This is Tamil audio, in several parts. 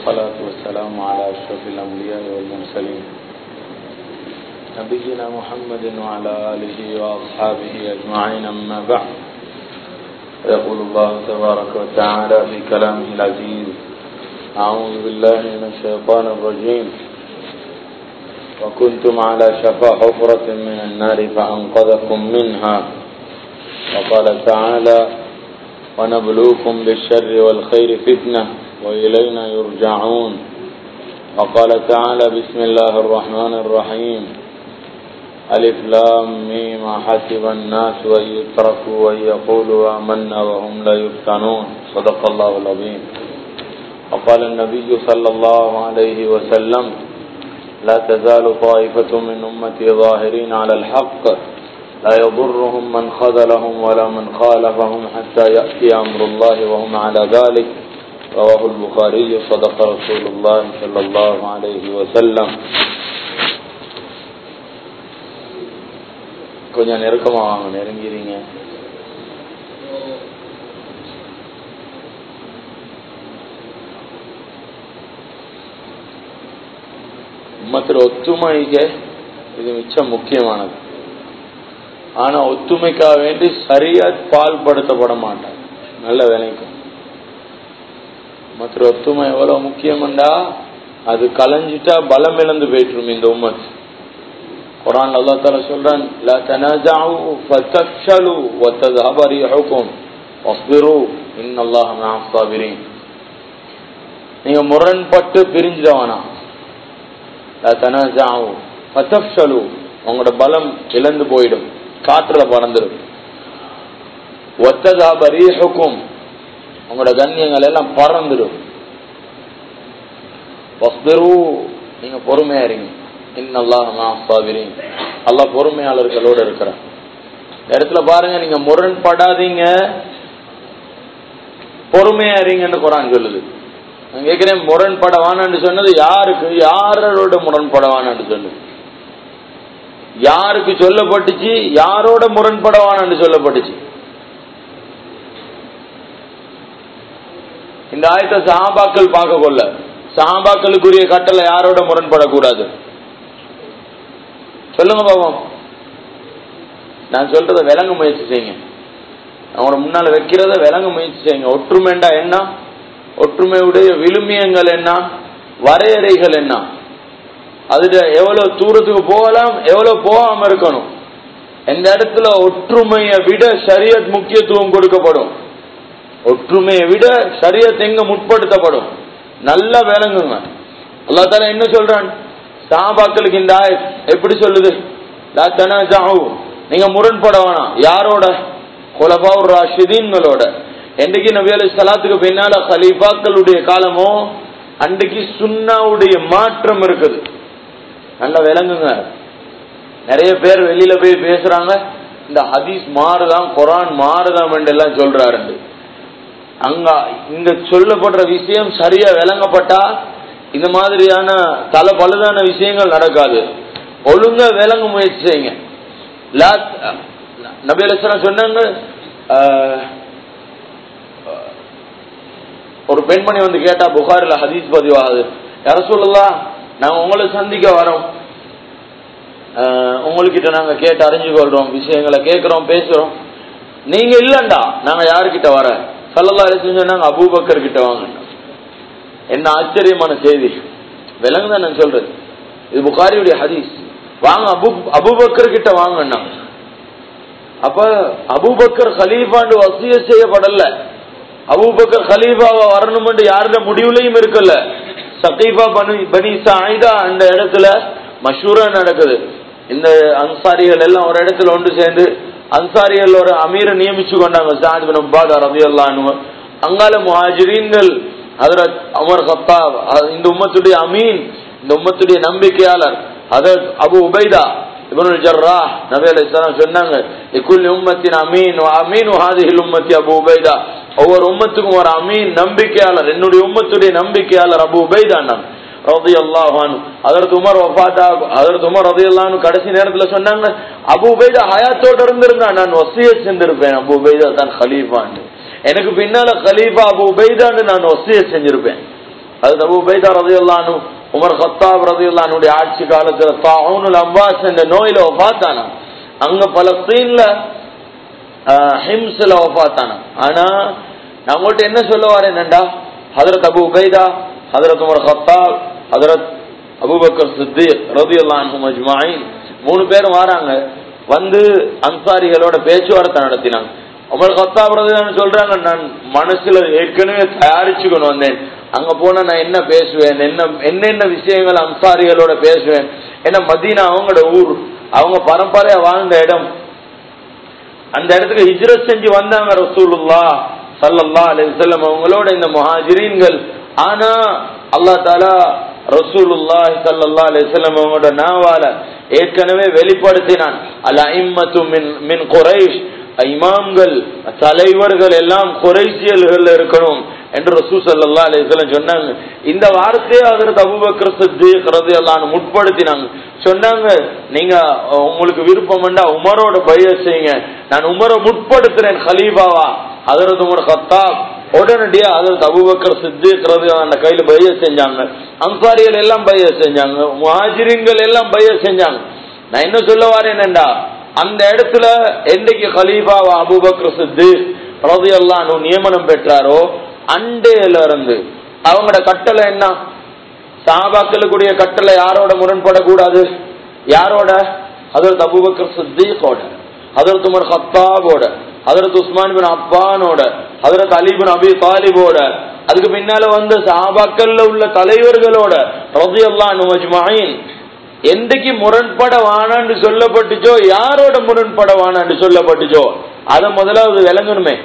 والصلاة والسلام على أشرف الأنبياء والمرسلين نبينا محمد وعلى آله وأصحابه أجمعين أما بعد يقول الله تبارك وتعالى في كلامه العزيز أعوذ بالله من الشيطان الرجيم وكنتم على شفا حفرة من النار فأنقذكم منها وقال تعالى ونبلوكم بالشر والخير فتنة وإلينا يرجعون وقال تعالى بسم الله الرحمن الرحيم ألف لام ميم حسب الناس أن يتركوا أن يقولوا آمنا وهم لا يفتنون صدق الله العظيم وقال النبي صلى الله عليه وسلم لا تزال طائفة من أمتي ظاهرين على الحق لا يضرهم من خذلهم ولا من خالفهم حتى يأتي أمر الله وهم على ذلك رواه البخاري صدق رسول الله صلى الله عليه وسلم கொஞ்சம் நெருக்கமா வாங்க நெருங்கிறீங்க உம்மத்தில் ஒத்துமைக்கு இது மிச்சம் முக்கியமானது ஆனா ஒத்துமைக்காக வேண்டி சரியா பால்படுத்தப்பட மாட்டாங்க நல்ல விளைக்கும் மற்ற ஒத்துமை எவ்வளவு முக்கியம்டா அது கலைஞ்சிட்டா பலம் இழந்து போயிட்டு இந்த உம்மத் குரான் அல்லா தால சொல்றான் لا تنازعوا فتفشلوا وتذهب ريحكم واصبروا ان الله مع الصابرين நீங்க முரண்பட்டு பிரிஞ்சிடவானா لا تنازعوا فتفشلوا உங்களோட பலம் இழந்து போயிடும் காற்றுல பறந்துடும் ஒத்ததா ரீஹுக்கும் உங்களோட கண்ணியங்கள் எல்லாம் பறந்துடும் நீங்க பொறுமையா இருங்க அல்லா பொறுமையாளர்களோடு இருக்கிறான் இடத்துல பாருங்க நீங்க முரண்படாதீங்க பொறுமையா இருங்கன்னு குரான் சொல்லுது நான் கேட்கிறேன் முரண்படவானு சொன்னது யாருக்கு யாரோட முரண்படவானு சொல்லுது யாருக்கு சொல்லப்பட்டுச்சு யாரோட முரண்படவானு சொல்லப்பட்டுச்சு இந்த ஆயத்தை சஹாபாக்கள் பார்க்க கொள்ள சஹாபாக்களுக்குரிய கட்டளை யாரோட முரண்படக்கூடாது சொல்லுங்க பாவம் நான் சொல்றத விளங்க முயற்சி செய்யுங்க அவங்கள முன்னால வைக்கிறத விளங்க முயற்சி செய்யுங்க ஒற்றுமைண்டா என்ன ஒற்றுமையுடைய விழுமியங்கள் என்ன வரையறைகள் என்ன அதுல எவ்வளவு தூரத்துக்கு போகலாம் எவ்வளவு போகாம இருக்கணும் எந்த இடத்துல ஒற்றுமையை விட சரியத் முக்கியத்துவம் கொடுக்கப்படும் ஒற்றுமையை விட சரியத் எங்க முற்படுத்தப்படும் நல்லா விளங்குங்க அல்லா தால என்ன சொல்றான் சாபாக்களுக்கு இந்த எப்படி சொல்லுது நீங்க முரண்பட வேணாம் யாரோட குலபாவுர் ராஷிதீன்களோட என்றைக்கு நபி அலி சலாத்துக்கு பின்னால ஹலீஃபாக்களுடைய காலமோ அன்றைக்கு சுண்ணாவுடைய மாற்றம் இருக்குது நல்லா விளங்குங்க நிறைய பேர் வெளியில போய் பேசுறாங்க இந்த ஹதீஸ் மாறுதான் குரான் மாறுதான் எல்லாம் சொல்றாரு அங்க இங்க சொல்லப்படுற விஷயம் சரியா விளங்கப்பட்டா இந்த மாதிரியான தல பழுதான விஷயங்கள் நடக்காது ஒழுங்கா விளங்க முயற்சி செய்யுங்க நபி அலிஸ்லாம் சொன்னாங்க ஒரு பெண்மணி வந்து கேட்டா புகாரில் ஹதீஸ் பதிவாகுது யார சொல்லலாம் நாங்க உங்களை சந்திக்க வரோம் உங்ககிட்ட நாங்க கேட்டு அறிஞ்சு கொள்றோம் விஷயங்களை கேட்கிறோம் பேசுறோம் நீங்க இல்லண்டா நாங்க யாருக்கிட்ட வர சல்லல்லா அலிஸ்லாம் சொன்னாங்க அபூபக்கர் கிட்ட வாங்க என்ன ஆச்சரியமான செய்தி விலங்கு நான் சொல்றது இது புகாரியுடைய ஹதீஸ் வாங்க அபு அபுபக்கர் கிட்ட வாங்க அப்ப அபுபக்கர் ஹலீஃபாண்டு வசிய செய்யப்படல அபுபக்கர் ஹலீஃபாவை வரணும் யாருடைய முடிவுலையும் இருக்கல சகீஃபா பனி பனி சாயிதா அந்த இடத்துல மஷூரா நடக்குது இந்த அன்சாரிகள் எல்லாம் ஒரு இடத்துல ஒன்று சேர்ந்து அன்சாரிகள் ஒரு அமீரை நியமிச்சு கொண்டாங்க சாத் பின் உபாதா ரவி அல்லான்னு அங்கால முஹாஜிரீன்கள் ஹதரத் அமர் ஹத்தாப் இந்த உம்மத்துடைய அமீன் இந்த உம்மத்துடைய நம்பிக்கையாளர் ஹதரத் அபு உபைதா இவனுல் ஜர்ரா நபி அலைஹிஸ்ஸலாம் சொன்னாங்க இக்குல் உம்மத்தின் அமீன் அமீன் ஹாதிஹில் உம்மத்தி அபு உபைதா ஒவ்வொரு உம்மத்துக்கும் ஒரு அமீன் நம்பிக்கையாளர் என்னுடைய உம்மத்துடைய நம்பிக்கையாளர் அபு உபைதா நான் ரதி அல்லாஹானு அதற்கு உமர் வஃபாத்தா அதற்கு உமர் ரதி அல்லான்னு கடைசி நேரத்துல சொன்னாங்க அபு உபைதா ஹயாத்தோட இருந்திருந்தா நான் வசிய செஞ்சிருப்பேன் அபு உபைதா தான் ஹலீஃபான்னு எனக்கு பின்னால கலீஃபா அபு உபைதான்னு நான் வசிய செஞ்சிருப்பேன் அது அபு உபைதா ரதியுல்லானு உமர் ஹத்தாப் ரதியுல்லானுடைய ஆட்சி காலத்துல தாவுனுல் அம்பாஸ் என்ற நோயில ஒஃபாத்தானா அங்க பலஸ்தீன்ல ஹிம்ஸ்ல ஒஃபாத்தானா ஆனா நான் உங்கள்ட்ட என்ன சொல்ல வரேன் என்னண்டா Hazrat Abu Ubaidah Hazrat Umar Khattab Hazrat Abu Bakr Siddique ரதியுல்லானு மஜ்மாயின் மூணு பேரும் வராங்க வந்து அன்சாரிகளோட பேச்சுவார்த்தை நடத்தினாங்க உமர் கத்தாப் ரதியுல்லானு சொல்றாங்க நான் மனசுல ஏற்கனவே தயாரிச்சுக்கணும் வந்தேன் அங்க போனா நான் என்ன பேசுவேன் என்ன என்னென்ன விஷயங்கள் அன்சாரிகளோட பேசுவேன் ஏன்னா மதீனா அவங்களோட ஊர் அவங்க பரம்பரையா வாழ்ந்த இடம் அந்த இடத்துக்கு ஹிஜ்ரத் செஞ்சு வந்தாங்க ரசூலுல்லா சல்லல்லா அலிசல்லம் அவங்களோட இந்த முஹாஜிரீன்கள் ஆனா அல்லா தாலா ரசூலுல்லா சல்லல்லா அலிசல்லம் அவங்களோட நாவால ஏற்கனவே வெளிப்படுத்தினான் அல் ஐம்மத்து மின் மின் குறைஷ் இமாம்கள் தலைவர்கள் எல்லாம் குறைசியல்கள் இருக்கணும் என்று ரசூ சல்லா அலிஸ்லாம் சொன்னாங்க இந்த வார்த்தையை அதற்கு அபுபக்கர் சித்திக் ரதியல்லான்னு முற்படுத்தினாங்க சொன்னாங்க நீங்க உங்களுக்கு விருப்பம் உமரோட பய செய்யுங்க நான் உமரை முற்படுத்துறேன் ஹலீபாவா அதரது உமர் கத்தாப் உடனடியா அதற்கு அபுபக்கர் சித்திக் ரதியல்லான கையில பய செஞ்சாங்க அன்சாரிகள் எல்லாம் பய செஞ்சாங்க முஹாஜிரின்கள் எல்லாம் பய செஞ்சாங்க நான் என்ன சொல்ல வரேன் என்னண்டா அந்த இடத்துல என்னைக்கு ஹலீபாவா அபுபக்கர் சித்திக் ரதியல்லானு நியமனம் பெற்றாரோ அண்டையில இருந்து அவங்களோட கட்டளை என்ன சாபாக்களுக்குடைய கட்டளை யாரோட முரண்படக்கூடாது யாரோட அதற்கு அபுபக்கர் சித்தீகோட அதற்கு உமர் ஹத்தாபோட அதற்கு உஸ்மான் பின் அப்பானோட அதற்கு அலிபின் அபி தாலிபோட அதுக்கு பின்னால வந்த சாபாக்கள்ல உள்ள தலைவர்களோட ரதி அல்லான் எந்தைக்கு முரண்பட வானான்னு சொல்லப்பட்டுச்சோ யாரோட முரண்பட வானான்னு சொல்லப்பட்டுச்சோ அதை முதலாவது விளங்கணுமே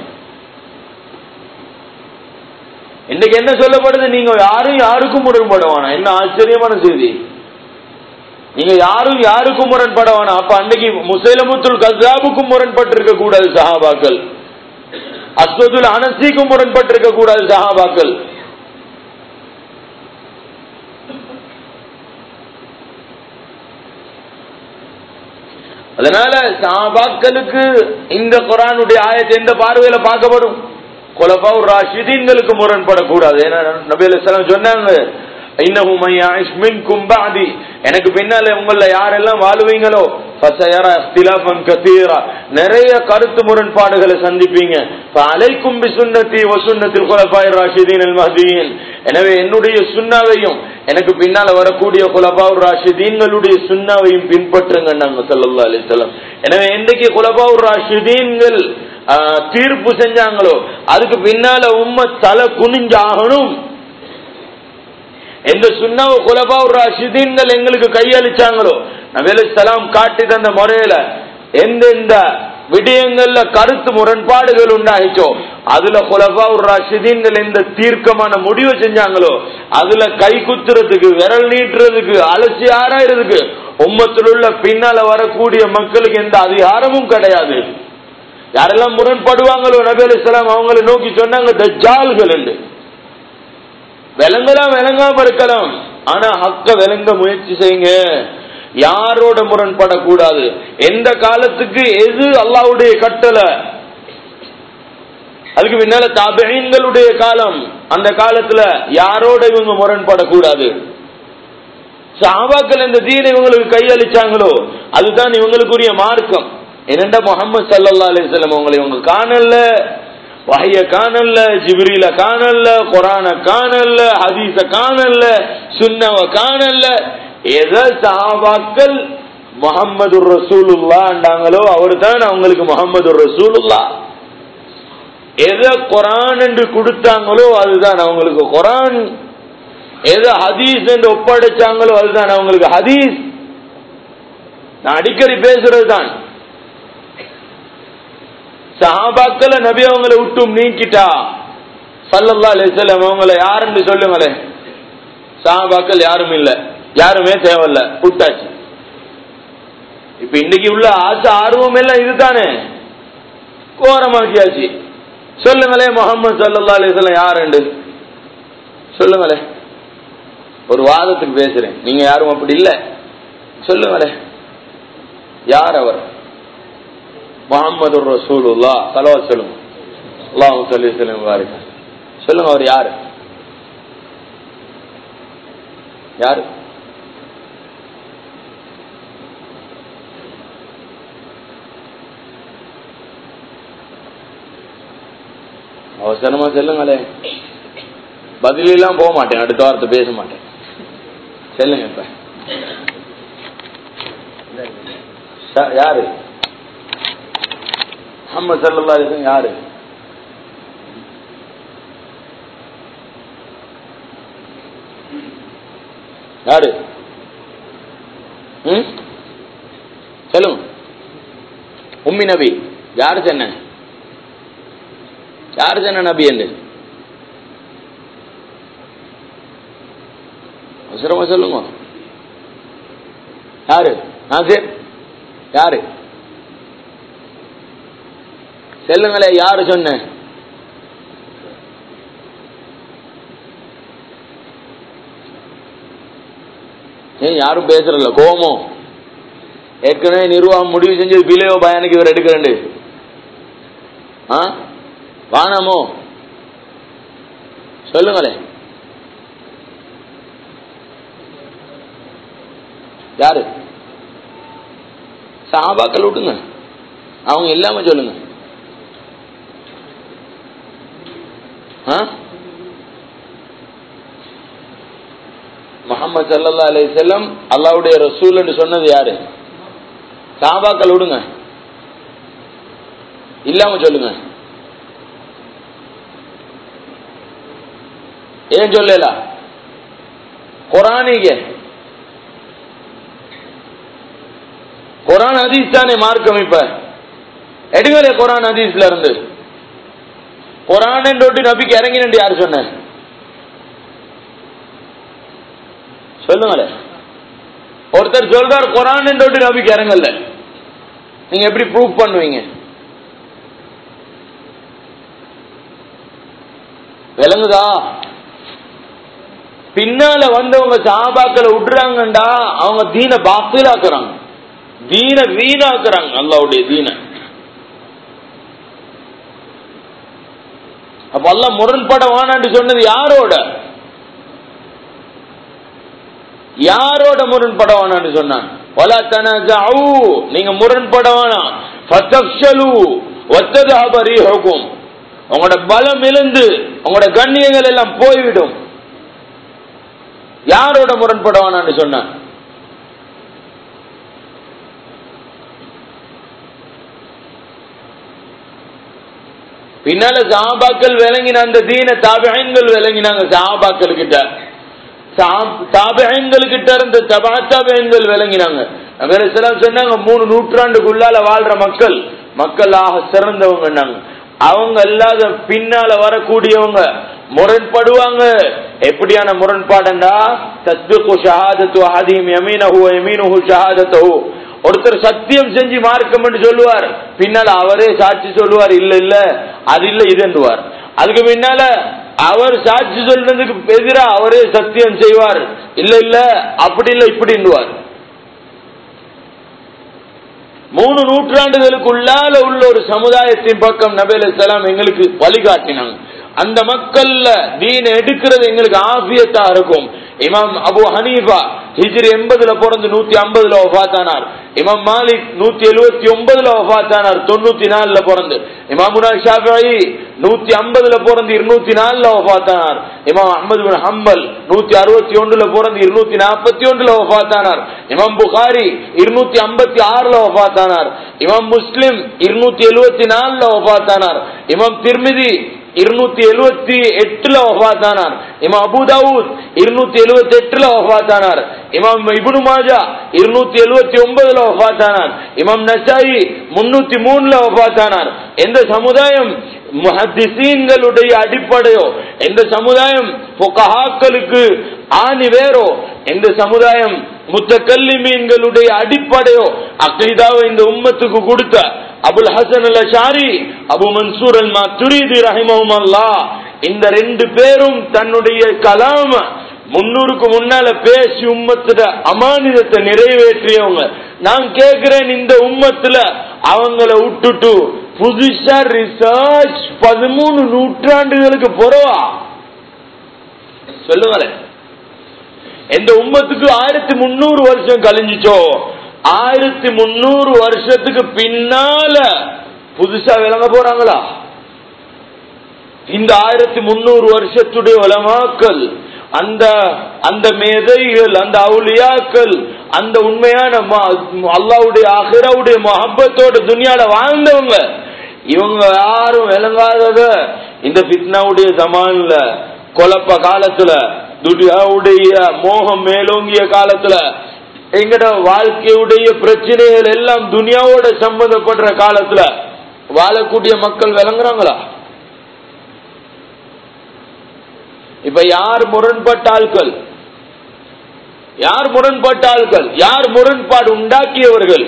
இன்னைக்கு என்ன சொல்லப்படுது நீங்க யாரும் யாருக்கும் முரண்படவானா என்ன ஆச்சரியமான செய்தி நீங்க யாரும் யாருக்கும் முரண்படவானா அப்ப அன்னைக்கு முசைலமுத்துல் கசாபுக்கும் முரண்பட்டிருக்க கூடாது சஹாபாக்கள் அஸ்வதுல் அனசிக்கும் முரண்பட்டிருக்க கூடாது சஹாபாக்கள் அதனால சஹாபாக்களுக்கு இந்த குரானுடைய ஆயத்தை எந்த பார்வையில பார்க்கப்படும் குலபாவு ராஷிதீன்களுக்கு முரண்படக்கூடாது ஏன்னா நபி அலிஸ்லாம் சொன்னாங்க எனக்கு பின்னால உங்கள யாரெல்லாம் வாழுவீங்களோ நிறைய கருத்து முரண்பாடுகளை சந்திப்பீங்க அலைக்கும் சுண்ணத்தி வசுண்ணத்தில் குலபாய் ராஷிதீன் மஹதீன் எனவே என்னுடைய சுண்ணாவையும் எனக்கு பின்னால வரக்கூடிய குலபாவு ராஷிதீன்களுடைய சுண்ணாவையும் பின்பற்றுங்க நாங்க சல்லா அலிஸ்லாம் எனவே இன்றைக்கு குலபாவு ராஷிதீன்கள் தீர்ப்பு செஞ்சாங்களோ அதுக்கு பின்னால உண்மை தலை குனிஞ்சாகணும் எந்த சுண்ணாவ குலபாவு ராஷிதீன்கள் எங்களுக்கு கையளிச்சாங்களோ நபேலு சலாம் காட்டி தந்த முறையில எந்தெந்த விடயங்கள்ல கருத்து முரண்பாடுகள் உண்டாயிச்சோ அதுல குலபாவு ராஷிதீன்கள் எந்த தீர்க்கமான முடிவு செஞ்சாங்களோ அதுல கை குத்துறதுக்கு விரல் நீட்டுறதுக்கு அலசி ஆராயறதுக்கு உம்மத்தில் உள்ள பின்னால வரக்கூடிய மக்களுக்கு எந்த அதிகாரமும் கிடையாது யாரெல்லாம் முரண்படுவாங்களோ நபி அலிஸ்லாம் அவங்களை நோக்கி சொன்னாங்க தஜ்ஜால்கள் என்று விளங்கலாம் விளங்காம இருக்கலாம் ஆனா ஹக்க விளங்க முயற்சி செய்யுங்க யாரோட முரண்படக்கூடாது எந்த காலத்துக்கு எது அல்லாவுடைய கட்டளை அதுக்கு பின்னால தாபீன்களுடைய காலம் அந்த காலத்துல யாரோட இவங்க முரண்படக்கூடாது சாபாக்கள் இந்த தீனை இவங்களுக்கு கையளிச்சாங்களோ அதுதான் இவங்களுக்குரிய மார்க்கம் என்னண்டா முகமது சல்லா அலிஸ்லாம் உங்களை இவங்க காணல வகைய காணல ஜிப்ரீல காணல குரான காணல ஹதீஸ காணல சுன்னவ காணல எதை சஹாபாக்கள் முகமது ரசூலுல்லாண்டாங்களோ அவர் தான் அவங்களுக்கு முகமது ரசூலுல்லா எதை குரான் என்று கொடுத்தாங்களோ அதுதான் அவங்களுக்கு குரான் எதை ஹதீஸ் என்று ஒப்படைச்சாங்களோ அதுதான் அவங்களுக்கு ஹதீஸ் நான் அடிக்கடி பேசுறது தான் சஹாபாக்களை நபி அவங்களை விட்டும் நீக்கிட்டா சல்லல்லா அலிஸ்லாம் அவங்கள யாருன்னு சொல்லுங்களேன் சஹாபாக்கள் யாரும் இல்ல யாருமே தேவையில்ல விட்டாச்சு இப்ப இன்னைக்கு உள்ள ஆசை ஆர்வம் எல்லாம் இதுதானே கோரமாக்கியாச்சு சொல்லுங்களேன் முகமது சல்லா அலிஸ்லாம் யாருண்டு சொல்லுங்களேன் ஒரு வாதத்துக்கு பேசுறேன் நீங்க யாரும் அப்படி இல்ல சொல்லுங்களேன் யார் அவர் முகமது ரசூலுல்லா தலவா சொல்லுங்க அல்லாஹ் சொல்லி சொல்லுங்க பாருங்க சொல்லுங்க அவர் யாரு யாரு அவசரமா செல்லுங்களே பதிலெல்லாம் போக மாட்டேன் அடுத்த வாரத்தை பேச மாட்டேன் செல்லுங்க இப்ப யா- யாரு முஹம்மது ஸல்லல்லாஹு அலைஹி வஸல்லம் யாரு யாரு ம் சொல்லுங்க உம்மி நபி யாரு சொன்ன யாரு சொன்ன நபி என்று அவசரமா சொல்லுங்க யாரு நாசிர் யாரு செல்லுங்களே யாரு சொன்ன ஏன் யாரும் பேசுறல கோமம் ஏற்கனவே நிர்வாகம் முடிவு செஞ்சது பிலேயோ பயானுக்கு இவர் எடுக்கிறேன் ஆ வானாமோ சொல்லுங்களே யாரு சாபாக்கள் விட்டுங்க அவங்க இல்லாம சொல்லுங்க ஆ முகமது சல்லா அலி செல்லம் அல்லாவுடைய ரசூல் என்று சொன்னது யாரு சாபாக்கள் விடுங்க இல்லாம சொல்லுங்க ஏன் சொல்லல குரானிக குரான் ஹதீஸ் தானே மார்க்கம் இப்ப எடுங்களே குரான் ஹதீஸ்ல இருந்து குரான் என்று நபிக்கு இறங்கினு யார் சொன்ன சொல்லுங்களேன் ஒருத்தர் சொல்றார் குரான் என்று நபிக்கு இறங்கல நீங்க எப்படி ப்ரூவ் பண்ணுவீங்க விளங்குதா பின்னால வந்தவங்க சாபாக்களை விட்டுறாங்கண்டா அவங்க தீன பாத்திலாக்குறாங்க தீன வீணாக்குறாங்க அல்லாவுடைய தீன அப்ப எல்லாம் முரண்பட வானான்னு சொன்னது யாரோட யாரோட முரண்பட வேணாம்னு சொன்னான் வலா தனஜஅு நீங்க முரண்பட வேணாம் ஃபதஃஷலு வத்ததஹப ரீஹுக்கும் உங்களோட பலம் இழந்து உங்களோட கண்ணியங்கள் எல்லாம் போய்விடும் யாரோட முரண்பட வேணாம்னு சொன்னான் பின்னால சாபாக்கள் விளங்கின அந்த தீன தாபியங்கள் விளங்கினாங்க சாபாக்கள் கிட்ட தாபியங்கள் கிட்ட இருந்த தபா தாபியங்கள் விளங்கினாங்க நபர் சொன்னாங்க மூணு நூற்றாண்டுக்குள்ளால வாழ்ற மக்கள் மக்களாக சிறந்தவங்க அவங்க அல்லாத பின்னால வரக்கூடியவங்க முரண்படுவாங்க எப்படியான முரண்பாடுண்டா தஸ்பிகு ஷஹாதத்து அஹதீம் யமீனஹு யமீனுஹு ஷஹாதத்துஹு ஒருத்தர் சத்தியம் செஞ்சு மார்க்கம் என்று சொல்லுவார் பின்னால அவரே சாட்சி சொல்லுவார் இல்ல இல்ல அது இல்ல இது என்றுவார் அதுக்கு பின்னால அவர் சாட்சி சொல்றதுக்கு எதிரா அவரே சத்தியம் செய்வார் இல்ல இல்ல அப்படி இல்ல இப்படின்னுவார் மூணு நூற்றாண்டுகளுக்குள்ளால உள்ள ஒரு சமுதாயத்தின் பக்கம் நபேல் சலாம் எங்களுக்கு வழிகாட்டினாங்க அந்த மக்கள்ல தீன எடுக்கிறது எங்களுக்கு ஆபியத்தா இருக்கும் இமாம் அபு ஹனீஃபா ஹிஜ்ரி எண்பதுல பிறந்து நூத்தி ஐம்பதுல ஒஃபாத்தானார் இமாம் மாலிக் நூத்தி எழுபத்தி ஒன்பதுல ஒஃபாத்தானார் தொண்ணூத்தி நாலுல பிறந்து இமாமுனா ஷாஃபி நூத்தி ஐம்பதுல பிறந்து இருநூத்தி நாலுல ஒஃபாத்தானார் இமாம் அஹமது பின் ஹம்பல் நூத்தி அறுபத்தி ஒன்றுல பிறந்து இருநூத்தி நாற்பத்தி ஒன்றுல ஒஃபாத்தானார் இமாம் புகாரி இருநூத்தி ஐம்பத்தி ஆறுல ஒஃபாத்தானார் இமாம் முஸ்லிம் இருநூத்தி எழுபத்தி நாலுல ஒஃபாத்தானார் இமாம் திருமிதி இருநூத்தி எழுபத்தி எட்டுல வஃபாத்தானார் இமாம் அபு தாவூத் இருநூத்தி எழுபத்தி எட்டுல வஃபாத்தானார் இமாம் இப்னு மாஜா இருநூத்தி எழுபத்தி ஒன்பதுல வஃபாத்தானார் இமாம் நசாயி முன்னூத்தி மூணுல வஃபாத்தானார் எந்த சமுதாயம் முஹத்திசீன்களுடைய அடிப்படையோ எந்த சமுதாயம் புகஹாக்களுக்கு ஆணி வேறோ எந்த சமுதாயம் முத்தக்கல்லிமீன்களுடைய அடிப்படையோ அகைதாவை இந்த உம்மத்துக்கு கொடுத்த Abul Hasan al Ashari Abu Mansur al Maturidi ரஹிமஹும் அல்லா இந்த ரெண்டு பேரும் தன்னுடைய கலாம முன்னூறுக்கு முன்னால பேசி உம்மத்துல அமானிதத்தை நிறைவேற்றியவங்க நான் கேக்குறேன் இந்த உம்மத்துல அவங்கள விட்டுட்டு புதுசா ரிசர்ச் பதிமூணு நூற்றாண்டுகளுக்கு பொறவா சொல்லுங்களேன் எந்த உம்மத்துக்கு ஆயிரத்தி முன்னூறு வருஷம் கழிஞ்சிச்சோ ஆயிரத்தி முன்னூறு வருஷத்துக்கு பின்னால புதுசா விளங்க போறாங்களா இந்த ஆயிரத்தி முன்னூறு வருஷத்துடைய உலமாக்கள் அந்த அந்த மேதைகள் அந்த அவுலியாக்கள் அந்த உண்மையான ம- அல்லாவுடைய அகிராவுடைய மஹப்பத்தோட துனியால வாழ்ந்தவங்க இவங்க யாரும் விளங்காதத இந்த பித்னாவுடைய ஜமான்ல குழப்ப காலத்துல துனியாவுடைய மோகம் மேலோங்கிய காலத்துல எங்கட வாழ்க்கையுடைய பிரச்சனைகள் எல்லாம் துனியாவோட சம்பந்தப்படுற காலத்துல வாழக்கூடிய மக்கள் விளங்குறாங்களா இப்ப யார் முரண்பட்ட ஆட்கள் யார் முரண்பட்ட ஆட்கள் யார் முரண்பாடு உண்டாக்கியவர்கள்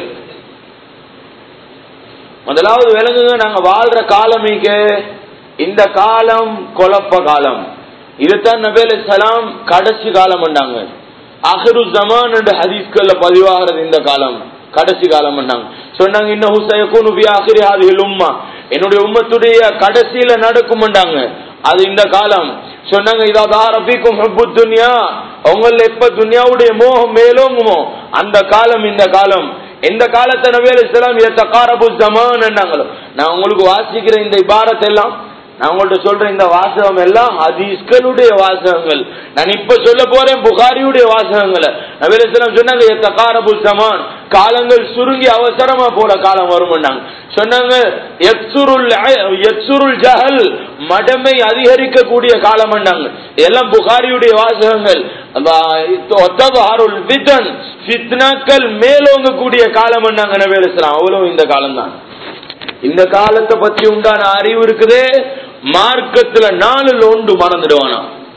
முதலாவது விளங்குங்க நாங்க வாழ்ற காலம் இங்க இந்த காலம் குழப்ப காலம் இதுதான் நபேல் சலாம் கடைசி காலம் பண்ணாங்க அஹரு ஜமான் என்ற ஹதீஸ்கள்ல பதிவாகிறது இந்த காலம் கடைசி காலம் பண்ணாங்க சொன்னாங்க இன்னும் ஹுசையக்கூனு பி ஆஹிரி ஹாதிஹில் உம்மா என்னுடைய உம்மத்துடைய கடைசியில நடக்கும்ண்டாங்க அது இந்த காலம் சொன்னாங்க இதா தாரபிக்கும் ஹுப்பு துன்யா உங்கள எப்ப துன்யாவுடைய மோகம் மேலோங்குமோ அந்த காலம் இந்த காலம் எந்த காலத்தை நபி அலைஹிஸ்ஸலாம் யதகாரபு ஜமான் என்னாங்களோ நான் உங்களுக்கு வாசிக்கிற இந்த இபாரத் எல்லாம் நான் உங்கள்ட்ட சொல்ற இந்த வாசகம் எல்லாம் ஹதீஸ்களுடைய வாசகங்கள் நான் இப்ப சொல்ல போறேன் புகாரியுடைய வாசகங்களை நபி அலைஹிஸ்ஸலாம் சொன்னாங்க யதகாரபு ஜமான் காலங்கள் சுருங்கி அவசரமா போற காலம் வரும்னாங்க சொன்னாங்க யக்சுருல் யக்சுருல் ஜஹல் மடமை அதிகரிக்கக்கூடிய காலம் எல்லாம் புகாரியுடைய வாசகங்கள் ஒத்தபஹாருல் ஃபிதன் ஃபித்னாக்கள் மேலோங்கக்கூடிய காலம் நபி அலைஹிஸ்ஸலாம் அவ்வளவு இந்த காலம் தான் இந்த காலத்தை பத்தி உண்டான அறிவு இருக்குதே மார்க்கத்துல நாலுல ஒன்று மறந்துடுவானா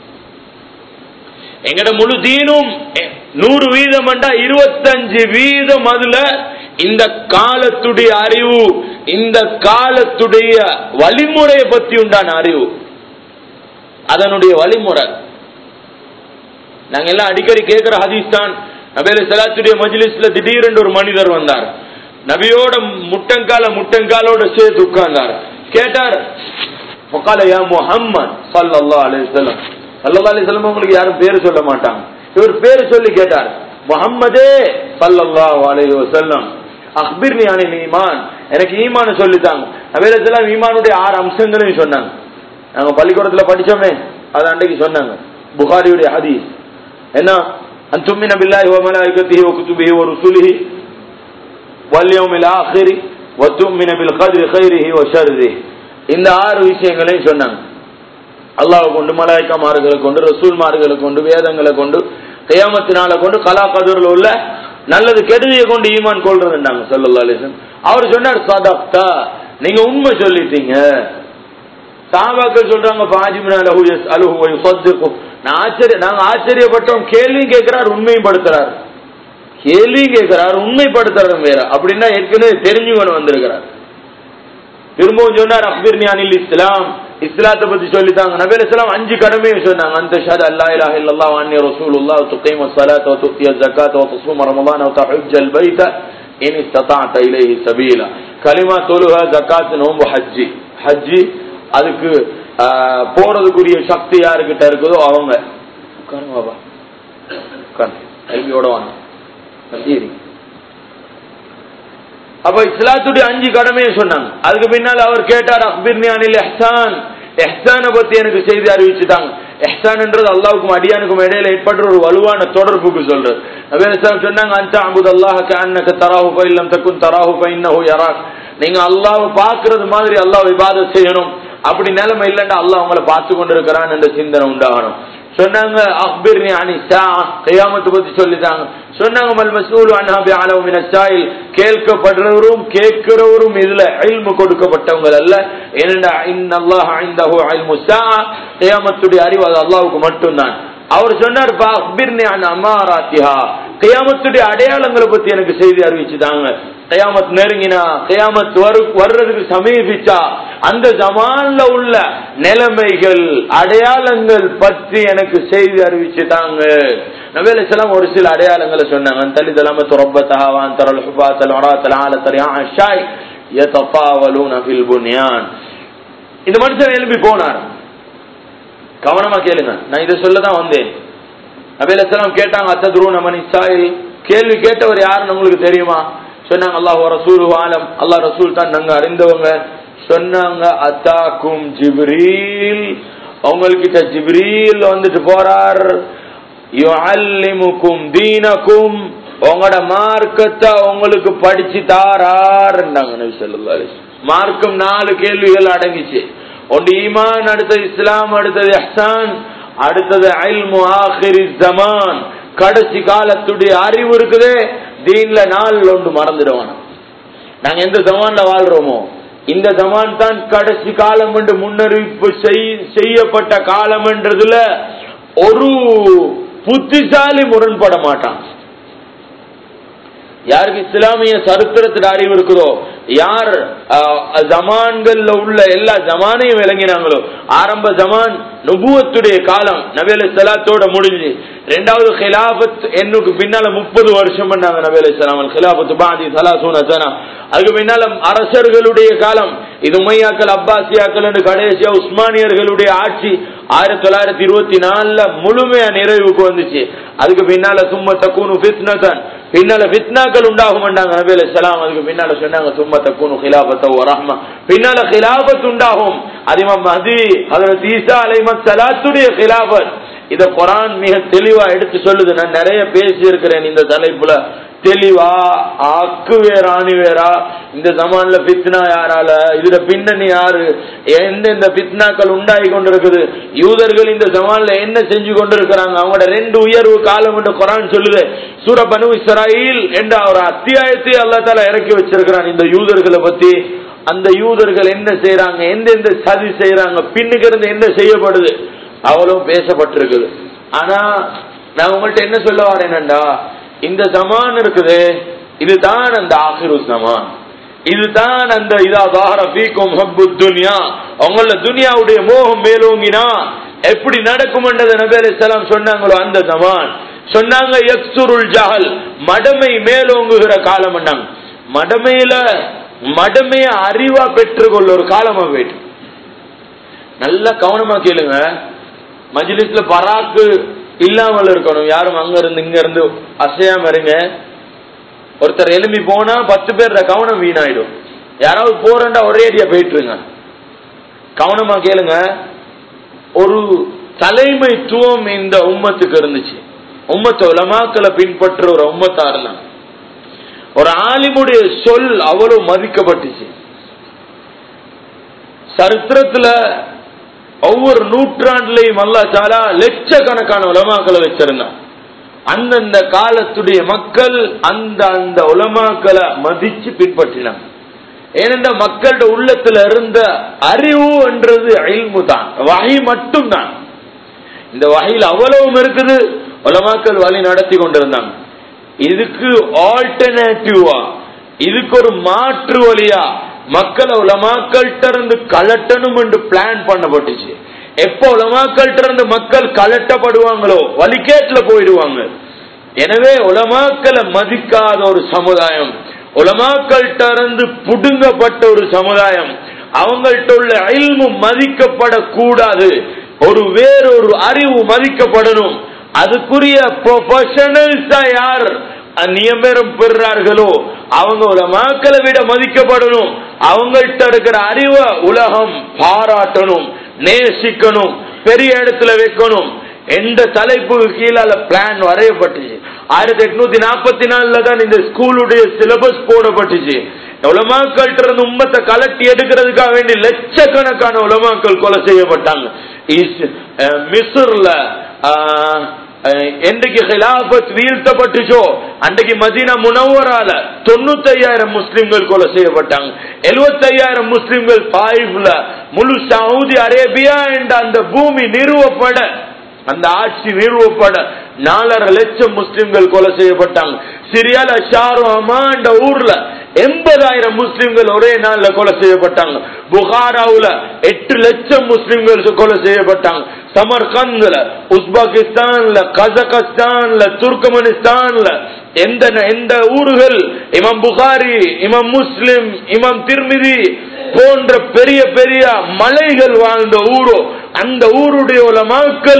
எங்கட முழு தீனும் எ- நூறு வீதம் என்றா இருபத்தஞ்சு வீதம் அதுல இந்த காலத்துடைய அறிவு இந்த காலத்துடைய வழிமுறையை பத்தி உண்டான அறிவு அதனுடைய வழிமுறை நாங்க எல்லாம் அடிக்கடி கேட்கிற ஹதீஸ் தான் நபேல சலாத்துடைய மஜ்லிஸ்ல திடீரென்று ஒரு மனிதர் வந்தார் நபியோட முட்டங்கால முட்டங்காலோட சேர்த்து உட்கார்ந்தார் கேட்டார் فقال يا محمد صلى الله عليه وسلم صلى الله عليه وسلم உங்களுக்கு யாரும் பேர் சொல்ல மாட்டாங்க இவர் பேர் சொல்லி கேட்டார் முஹம்மதே ஸல்லல்லாஹு அலைஹி வஸல்லம் அக்பிர்னி அனில் ஈமான் எனக்கு ஈமான சொல்லித்தாங்க நபில ஸலாம் ஈமானுடைய ஆறு அம்சங்களையும் சொன்னாங்க நாங்க பள்ளிக்கூடத்துல படிச்சோமே அது அன்றைக்கு சொன்னாங்க புகாரியுடைய ஹதீஸ் என்ன அந்துமின பில்லாஹி வ மலாயிகத்திஹி வ குதுபிஹி வ ருசுலிஹி வல் யௌமில் ஆখিরি வ துமின பில் கத்ரி கைரிஹி வ ஷர்ரிஹி இந்த ஆறு விஷயங்களையும் சொன்னாங்க அல்லாஹ் கொண்டு மலாய்க்கமார்களை கொண்டு ரசூல்மார்களை கொண்டு வேதங்களை கொண்டு கியாமத்தினால கொண்டு கலா கதூர்ல உள்ள நல்லது கெடுதியை கொண்டு ஈமான் கொள்றதுண்டாங்க சல்லல்லா அலிசன் அவர் சொன்னார் சதப்தா நீங்க உண்மை சொல்லிட்டீங்க சாபாக்கள் சொல்றாங்க பாஜிமினா லஹு எஸ் அலுஹு வ யுஸத்திகு நான் ஆச்சரிய நாங்க ஆச்சரியப்பட்டோம் கேள்வியும் கேட்கிறார் உண்மையும் படுத்துறார் கேள்வியும் கேட்கிறார் உண்மைப்படுத்துறதும் வேற அப்படின்னா ஏற்கனவே தெரிஞ்சுவன் வந்திருக்கிறார் திரும்பவும் சொன்னார் அக்பிர்னி அனில் இஸ்லாம் இஸ்லாத்தை பத்தி சொல்லித்தாங்க நபி இஸ்லாம் அஞ்சு கடமையும் சொன்னாங்க அந்த ஷஹத் அல்லா இலாஹ இல்லல்லாஹ் வ அன்னி ரசூலுல்லாஹ் வ துகீம الصلاة وتؤتي الزكاة وتصوم رمضان وتحج البيت إن استطعت إليه سبيلا கலிமா தொழுக ஜக்காத் நோன்பு ஹஜ்ஜி ஹஜ்ஜி அதுக்கு ஆஹ், போறதுக்குரிய சக்தி யாருக்கிட்ட இருக்குதோ அவங்க உட்காருங்க பாபா உட்காருங்க கல்வியோட வாங்க சரி அப்ப இஸ்லாத்துடைய அஞ்சு கடமையை சொன்னாங்க அதுக்கு பின்னால் அவர் கேட்டார் அக்பிர்னி அனில் எஹ்சான் எஹ்சானை பத்தி எனக்கு செய்தி அறிவிச்சுட்டாங்க எஹ்சான்ன்றது அல்லாவுக்கும் அடியானுக்கும் இடையில ஏற்பட்ட ஒரு வலுவான தொடர்புக்கு சொல்றது நபி இஸ்லாம் சொன்னாங்க அந்த அபுத் அல்லாஹ் அன்னக தராஹு ஃப இல்லம் தக்குன் தராஹு ஃப இன்னஹு யராக் நீங்க அல்லாஹ்வை பார்க்கிறது மாதிரி அல்லாஹ் இபாதத் செய்யணும் அப்படி நிலைமை இல்லைன்னா அல்லாஹ் உங்களை பார்த்து கொண்டிருக்கிறான் என்ற சிந்தனை உண்டாகணும் சொன்னாங்க அக்பிர்னி அனி சா கியாமத்து பத்தி சொல்லிட்டாங்க சொன்னாங்க மல் மஸ்ஊல் அன்ஹா பிஅலவு மின சாயில் கேட்கப்படுறவரும் கேட்கிறவரும் இதுல இல்மு கொடுக்கப்பட்டவங்க அல்ல ஏனென்றா இன்னல்லாஹ இன்தஹு இல்மு ஸா கியாமத்துடைய அறிவு அது அல்லாஹ்வுக்கு மட்டும்தான் அவர் சொன்னார் பா அக்பிர்னி அன் அமாராத்திஹா கியாமத்துடைய அடையாளங்களை பத்தி எனக்கு செய்தி அறிவிச்சுதாங்க கயாமத் நெருங்கினா கயாமத் வரு வர்றதுக்கு சமீபிச்சா அந்த ஜமான்ல உள்ள நிலைமைகள் அடையாளங்கள் பற்றி எனக்கு செய்தி அறிவிச்சுட்டாங்க நபேல செல்லாம் ஒரு சில அடையாளங்களை சொன்னாங்க தலி தலாம துரப்பத்தஹாவான் தரல் ஹுபாத்தல் வராத்தல் ஆலத்தல் யாஷாய் யதஃபாவலூன ஃபில் புன்யான் இந்த மனுஷன் எழுப்பி போனார் கவனமா கேளுங்க நான் இதை சொல்ல தான் வந்தேன் நபிலாம் கேட்டாங்க அத்ததுரு நமன் இஸ்ராயில் கேள்வி கேட்டவர் யாருன்னு உங்களுக்கு தெரியுமா சொன்னாங்க அல்லாஹ் ரசூல் ஆலம் அல்லாஹ் ரசூல் தான் நாங்க அறிந்தவங்க சொன்னாங்க அத்தாக்கும் ஜிப்ரீல் உங்கள்கிட்ட ஜிப்ரீல் வந்துட்டு போறார் யுஅல்லிமுக்கும் தீனக்கும் உங்களோட மார்க்கத்தை உங்களுக்கு படிச்சு தாரார் நபி ஸல்லல்லாஹு அலைஹி வஸல்லம். மார்க்கம் நாலு கேள்விகள் அடங்கிச்சு ஒன்று ஈமான் அடுத்தது இஸ்லாம் அடுத்தது இஹ்சான் அடுத்தது இல்மு ஆஹிரி ஜமான் கடைசி காலத்துடைய அறிவு இருக்குதே தீன்ல நாள் ஒன்று மறந்துடுவான் நாங்க எந்த ஜமான்ல வாழ்றோமோ இந்த ஜமான் தான் கடைசி காலம் என்று முன்னறிவிப்பு செய்- செய்யப்பட்ட காலம் என்றதுல ஒரு புத்திசாலி முரண்பட மாட்டான் யாருக்கு இஸ்லாமிய சரித்திரத்தில் அறிவு இருக்குதோ யார் அஹ், ஜமான்கள்ல உள்ள எல்லா ஜமானையும் விளங்கினாங்களோ ஆரம்ப ஜமான் நுபுவத்துடைய காலம் நபி சலாத்தோட முடிஞ்சு ரெண்டாவது ஹிலாபத் என்னுக்கு பின்னால முப்பது வருஷம் பண்ணாங்க நபி அலி சலாம் ஹிலாபத் பாதி சலாசூன சனா அதுக்கு பின்னால அரசர்களுடைய காலம் இது உமையாக்கள் அப்பாசியாக்கள் என்று கடைசியா உஸ்மானியர்களுடைய ஆட்சி ஆயிரத்தி தொள்ளாயிரத்தி இருபத்தி நாலுல முழுமையா நிறைவுக்கு வந்துச்சு அதுக்கு பின்னால சும்மா தக்கூனு ஃபித்னதன் பின்னால ஃபித்னாக்கள் உண்டாகும் நபி அலி சலாம் அதுக்கு பின்னால சொன்னாங்க சும்மா தக்கூனு ஹிலாபத்த ரஹ்மா பின்னால ஹிலாபத் உண்டாகும் அதிமம் மதி ஹதரத் ஈசா அலைமத் சலாத்துடைய ஹிலாபத் இத குரான் மிக தெளிவா எடுத்து சொல்லுது நான் நிறைய பேசி இருக்கிறேன் இந்த தலைப்புல தெளிவா அக்கு வேற ஆணி வேறா இந்த ஜமான்ல பித்னா யாரால இதுல பின்னணி யாரு எந்தெந்த பித்னாக்கள் உண்டாகி கொண்டிருக்குது யூதர்கள் இந்த ஜமான்ல என்ன செஞ்சு கொண்டிருக்கிறாங்க அவங்களோட ரெண்டு உயர்வு காலம் என்று குரான் சொல்லுது சூர பனு இஸ்ராயில் என்ற ஒரு அத்தியாயத்தை அல்லா தால இறக்கி வச்சிருக்கிறான் இந்த யூதர்களை பத்தி அந்த யூதர்கள் என்ன செய்யறாங்க எந்தெந்த சதி செய்யறாங்க பின்னுக்கு இருந்து என்ன செய்யப்படுது அவ்வளவு பேசப்பட்டிருக்குது ஆனா நான் உங்கள்ட்ட என்ன சொல்ல வரேன்டா இந்த ஜமான் இருக்குது இதுதான் அந்த ஆகிரு ஜமான் இதுதான் அந்த இதா தார ஃபீக்கும் ஹப்பு துன்யா உங்கள துனியாவுடைய மோகம் மேலோங்கினா எப்படி நடக்கும்ன்றத நபி அலைஹிஸ்ஸலாம் சொன்னாங்களோ அந்த ஜமான் சொன்னாங்க யக்சுருல் ஜஹல் மடமை மேலோங்குகிற காலம் மடமையில மடமைய அறிவா பெற்றுக்கொள்ள ஒரு காலமா போயிட்டு நல்லா கவனமா கேளுங்க மஜ்லிஸ்ல பராக்கு இல்லாமல் இருக்கணும் யாரும் அங்க இருந்து இங்க இருந்து அசையாம இருங்க ஒருத்தர் எலும்பி போனா பத்து பேர் கவனம் வீணாயிடும் யாராவது போறண்டா ஒரே அடியா போயிட்டுருங்க கவனமா கேளுங்க ஒரு தலைமைத்துவம் இந்த உம்மத்துக்கு இருந்துச்சு உம்மத்த உலமாக்களை பின்பற்ற ஒரு உம்மத்தா இருந்தாங்க ஒரு ஆலிமுடைய சொல் அவ்வளவு மதிக்கப்பட்டுச்சு சரித்திரத்துல ஒவ்வொரு நூற்றாண்டுலையும் அல்லா சாலா லட்சக்கணக்கான உலமாக்களை வச்சிருந்தான் அந்தந்த காலத்துடைய மக்கள் அந்த அந்த உலமாக்களை மதிச்சு பின்பற்றினாங்க ஏனென்ற மக்களோட உள்ளத்துல இருந்த அறிவு என்றது அழிவு தான் வகை மட்டும் தான் இந்த வகையில் அவ்வளவும் இருக்குது உலமாக்கள் வழி நடத்தி கொண்டிருந்தாங்க இதுக்கு ஆல்டர்னேட்டிவா இதுக்கு ஒரு மாற்று வழியா மக்களை உலமாக்கள்கிட்ட இருந்து கலட்டணும் என்று பிளான் பண்ணப்பட்டுச்சு எப்போ உலமாக்கள்கிட்ட இருந்து மக்கள் கலட்டப்படுவாங்களோ வழிகேட்டுல போயிடுவாங்க எனவே உலமாக்களை மதிக்காத ஒரு சமுதாயம் உலமாக்கள்கிட்ட இருந்து புடுங்கப்பட்ட ஒரு சமுதாயம் அவங்கள்ட்ட உள்ள அயல்மு மதிக்கப்படக்கூடாது ஒரு வேறொரு அறிவு மதிக்கப்படணும் அதுக்குரிய ப்ரொஃபஷனல்ஸ் யார் நியமனம் பெறுறார்களோ அவங்க ஒரு மக்களை விட மதிக்கப்படணும் அவங்கள்ட்ட இருக்கிற அறிவை உலகம் பாராட்டணும் நேசிக்கணும் பெரிய இடத்துல வைக்கணும் எந்த தலைப்புக்கு கீழால பிளான் வரையப்பட்டுச்சு ஆயிரத்தி எட்நூத்தி நாற்பத்தி நாலுல தான் இந்த ஸ்கூலுடைய சிலபஸ் போடப்பட்டுச்சு உலமாக்கள்கிட்ட இருந்து உம்மத்தை கலட்டி எடுக்கிறதுக்காக வேண்டி லட்சக்கணக்கான உலமாக்கள் கொலை செய்யப்பட்டாங்க மிஸ்ர்ல என்றைக்கு ஹிலாபத் வீழ்த்தப்பட்டுச்சோ அன்றைக்கு மதீனா முனவரால தொண்ணூத்தி ஐயாயிரம் முஸ்லிம்கள் கொலை செய்யப்பட்டாங்க எழுபத்தி ஐயாயிரம் முஸ்லிம்கள் தாயிஃப்ல முழு சவுதி அரேபியா என்ற அந்த பூமி நிறுவப்பட அந்த ஆட்சி நிறுவப்பட நாலரை லட்சம் முஸ்லிம்கள் கொலை செய்யப்பட்டாங்க சிரியால ஷாருஹமா என்ற ஊர்ல எண்பதாயிரம் முஸ்லிம்கள் ஒரே நாள்ல கொலை செய்யப்பட்டாங்க புகாராவுல எட்டு லட்சம் முஸ்லிம்கள் கொலை செய்யப்பட்டாங்க சமர்கந்த்ல உஸ்பெகிஸ்தான்ல கசகஸ்தான்ல துர்கமனிஸ்தான்ல எந்த எந்த ஊர்கள் இமாம் புகாரி இமாம் முஸ்லிம் இமாம் திருமிதி போன்ற பெரிய பெரிய மலைகள் வாழ்ந்த ஊரோ அந்த ஊருடைய உலமாக்கள்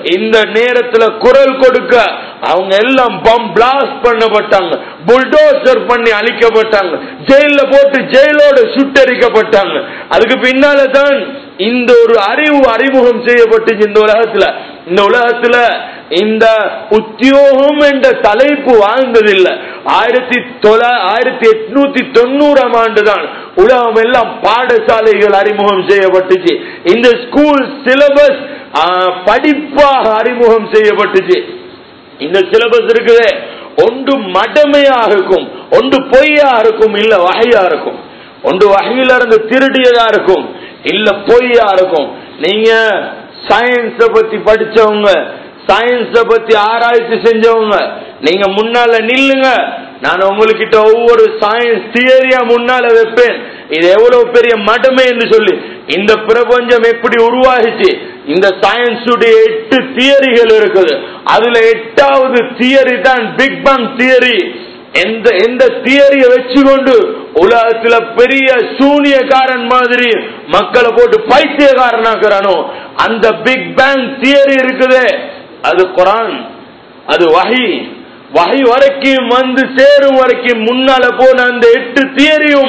இந்த நேரத்துல குரல் கொடுக்க அவங்க எல்லாம் பம் பிளாஸ்ட் பண்ணப்பட்டாங்க புல்டோசர் பண்ணி அழிக்கப்பட்டாங்க ஜெயில போட்டு ஜெயிலோட சுட்டரிக்கப்பட்டாங்க அதுக்கு பின்னால தான் இந்த ஒரு அறிவு அறிமுகம் செய்யப்பட்டுச்சு இந்த உலகத்துல இந்த உலகத்துல இந்த உத்தியோகம் என்ற தலைப்பு வாழ்ந்ததில்லை ஆயிரத்தி தொள்ள ஆயிரத்தி எட்நூத்தி தொண்ணூறாம் ஆண்டு தான் உலகம் எல்லாம் பாடசாலைகள் அறிமுகம் செய்யப்பட்டுச்சு இந்த ஸ்கூல் சிலபஸ் படிப்பாக அறிமுகம் செய்யப்பட்டுச்சு இந்த சிலபஸ் இருக்குது ஒன்று மடமையா இருக்கும் ஒன்று பொய்யா இருக்கும் இல்ல வகையா இருக்கும் ஒன்று வகையில இருந்து திருடியதா இருக்கும் இல்ல பொய்யா இருக்கும் நீங்க சயின்ஸ பத்தி படிச்சவங்க சயின்ஸ பத்தி ஆராய்ச்சி செஞ்சவங்க நீங்க முன்னால நில்லுங்க நான் உங்ககிட்ட ஒவ்வொரு சயின்ஸ் தியரியா முன்னால வைப்பேன் இது எவ்வளவு பெரிய மடமே என்று சொல்லி இந்த பிரபஞ்சம் எப்படி உருவாகிச்சு இந்த சயின்ஸ் எட்டு தியரிகள் இருக்குது அதுல எட்டாவது தியரி தான் பிக் பங் தியரி எந்த எந்த தியரியை வச்சுக்கொண்டு உலகத்துல பெரிய சூனியக்காரன் மாதிரி மக்களை போட்டு பைத்தியக்காரனாக்குறானோ அந்த பிக் பேங் தியரி இருக்குதே அது குரான் அது வகை வகை வரைக்கும் வந்து சேரும் வரைக்கும் முன்னால போன அந்த எட்டு தியரியும்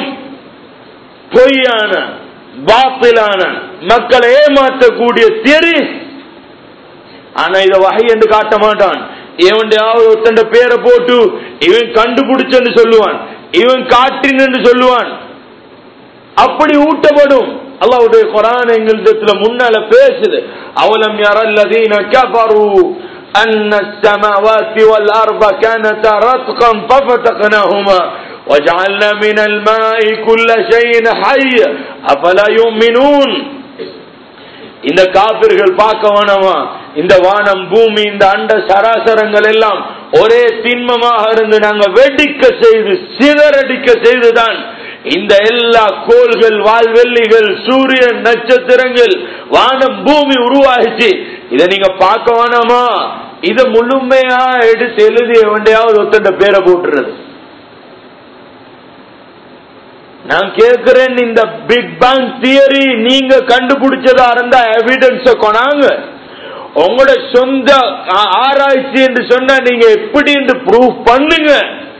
பொய்யான பாப்பிலான மக்களை ஏமாற்றக்கூடிய தியரி ஆனா இத வகை என்று காட்ட மாட்டான் இவன்டையாவது ஒருத்தண்ட பேரை போட்டு இவன் கண்டுபிடிச்சன்னு சொல்லுவான் இவன் காட்டின்னு சொல்லுவான் அப்படி ஊட்டப்படும் அல்லாவுடைய குரான் எங்களிடத்துல முன்னால பேசுது அவலம் யாரல்லதீன கஃபரு أن السماوات والأرض كانتا رتقا ففتقناهما وجعلنا من الماء كل شيء حي أفلا يؤمنون இந்த காபிர்கள் பார்க்க வேணாமா இந்த வானம் பூமி இந்த அண்ட சராசரங்கள் எல்லாம் ஒரே திண்மமாக இருந்து நாங்க வெடிக்க செய்து சிதறடிக்க செய்துதான் இந்த எல்லா கோள்கள் வால்வெள்ளிகள் சூரியன் நட்சத்திரங்கள் வானம் பூமி உருவாகிச்சு இதை நீங்க பார்க்க வேணாமா இத முழுமையா எடுத்து எழுதி எவண்டையாவது ஒத்தண்ட பேரை போட்டுறது நான் கேட்கிறேன் இந்த பிக் பேங் தியரி நீங்க கண்டுபிடிச்சதா இருந்தா எவிடன்ஸ கொனாங்க உங்களோட சொந்த ஆராய்ச்சி என்று சொன்னா நீங்க எப்படி என்று ப்ரூவ் பண்ணுங்க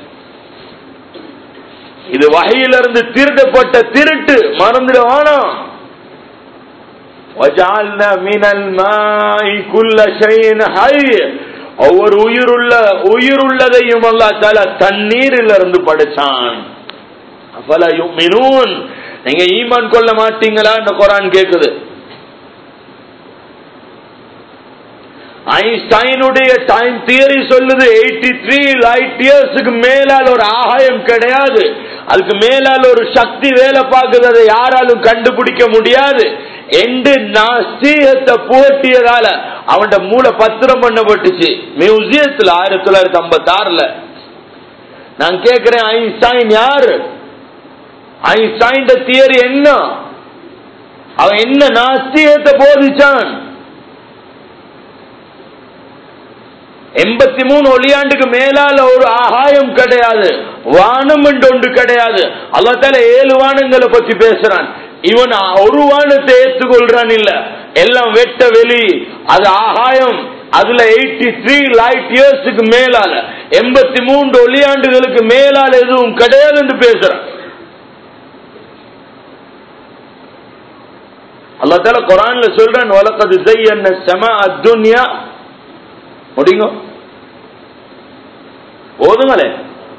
இது வகையிலிருந்து திருடப்பட்ட திருட்டு மறந்துட வேணாம் وجعلنا من الماء كل شيء حي ஒவ்வொரு உயிருள்ள உயிருள்ளதையும் அல்லா தால தண்ணீரில் இருந்து படைச்சான் அஃபலா யுமினூன் நீங்க ஈமான் கொள்ள மாட்டீங்களா இந்த குரான் கேக்குது ஐன்ஸ்டைனுடைய டைம் தியரி சொல்லுது எயிட்டி த்ரீ லைட் இயர்ஸுக்கு மேலால் ஒரு ஆகாயம் கிடையாது அதுக்கு மேலால் ஒரு சக்தி வேலை பார்க்குது அதை யாராலும் கண்டுபிடிக்க முடியாது என்று நாஸ்தீகத்தை புகட்டியதால அவன் மூளை பத்திரம் பண்ணப்பட்டுச்சு மியூசியத்துல ஆயிரத்தி தொள்ளாயிரத்தி ஐம்பத்தி ஆறுல நான் கேட்கிறேன் ஐன்ஸ்டைன் யாரு ஐன்ஸ்டைன் தியரி என்ன அவன் என்ன நாஸ்திகத்தை போதிச்சான் எண்பத்தி மூணு ஒளியாண்டுக்கு மேலால ஒரு ஆகாயம் கிடையாது வானம் என்று ஒன்று கிடையாது அல்லத்தால ஏழு வானங்களை பத்தி பேசுறான் இவன் ஒரு வானத்தை ஏற்றுக்கொள்றான் இல்ல எல்லாம் வெட்ட வெளி அது ஆகாயம் அதுல எயிட்டி த்ரீ லைட் இயர்ஸுக்கு மேலால எண்பத்தி மூன்று ஒளியாண்டுகளுக்கு மேலால எதுவும் கிடையாது என்று பேசுறான் அல்லா தால குரான்ல சொல்றான் வழக்கது செய் என்ன செம அத்துன்யா முடிங்க ஓதுங்களே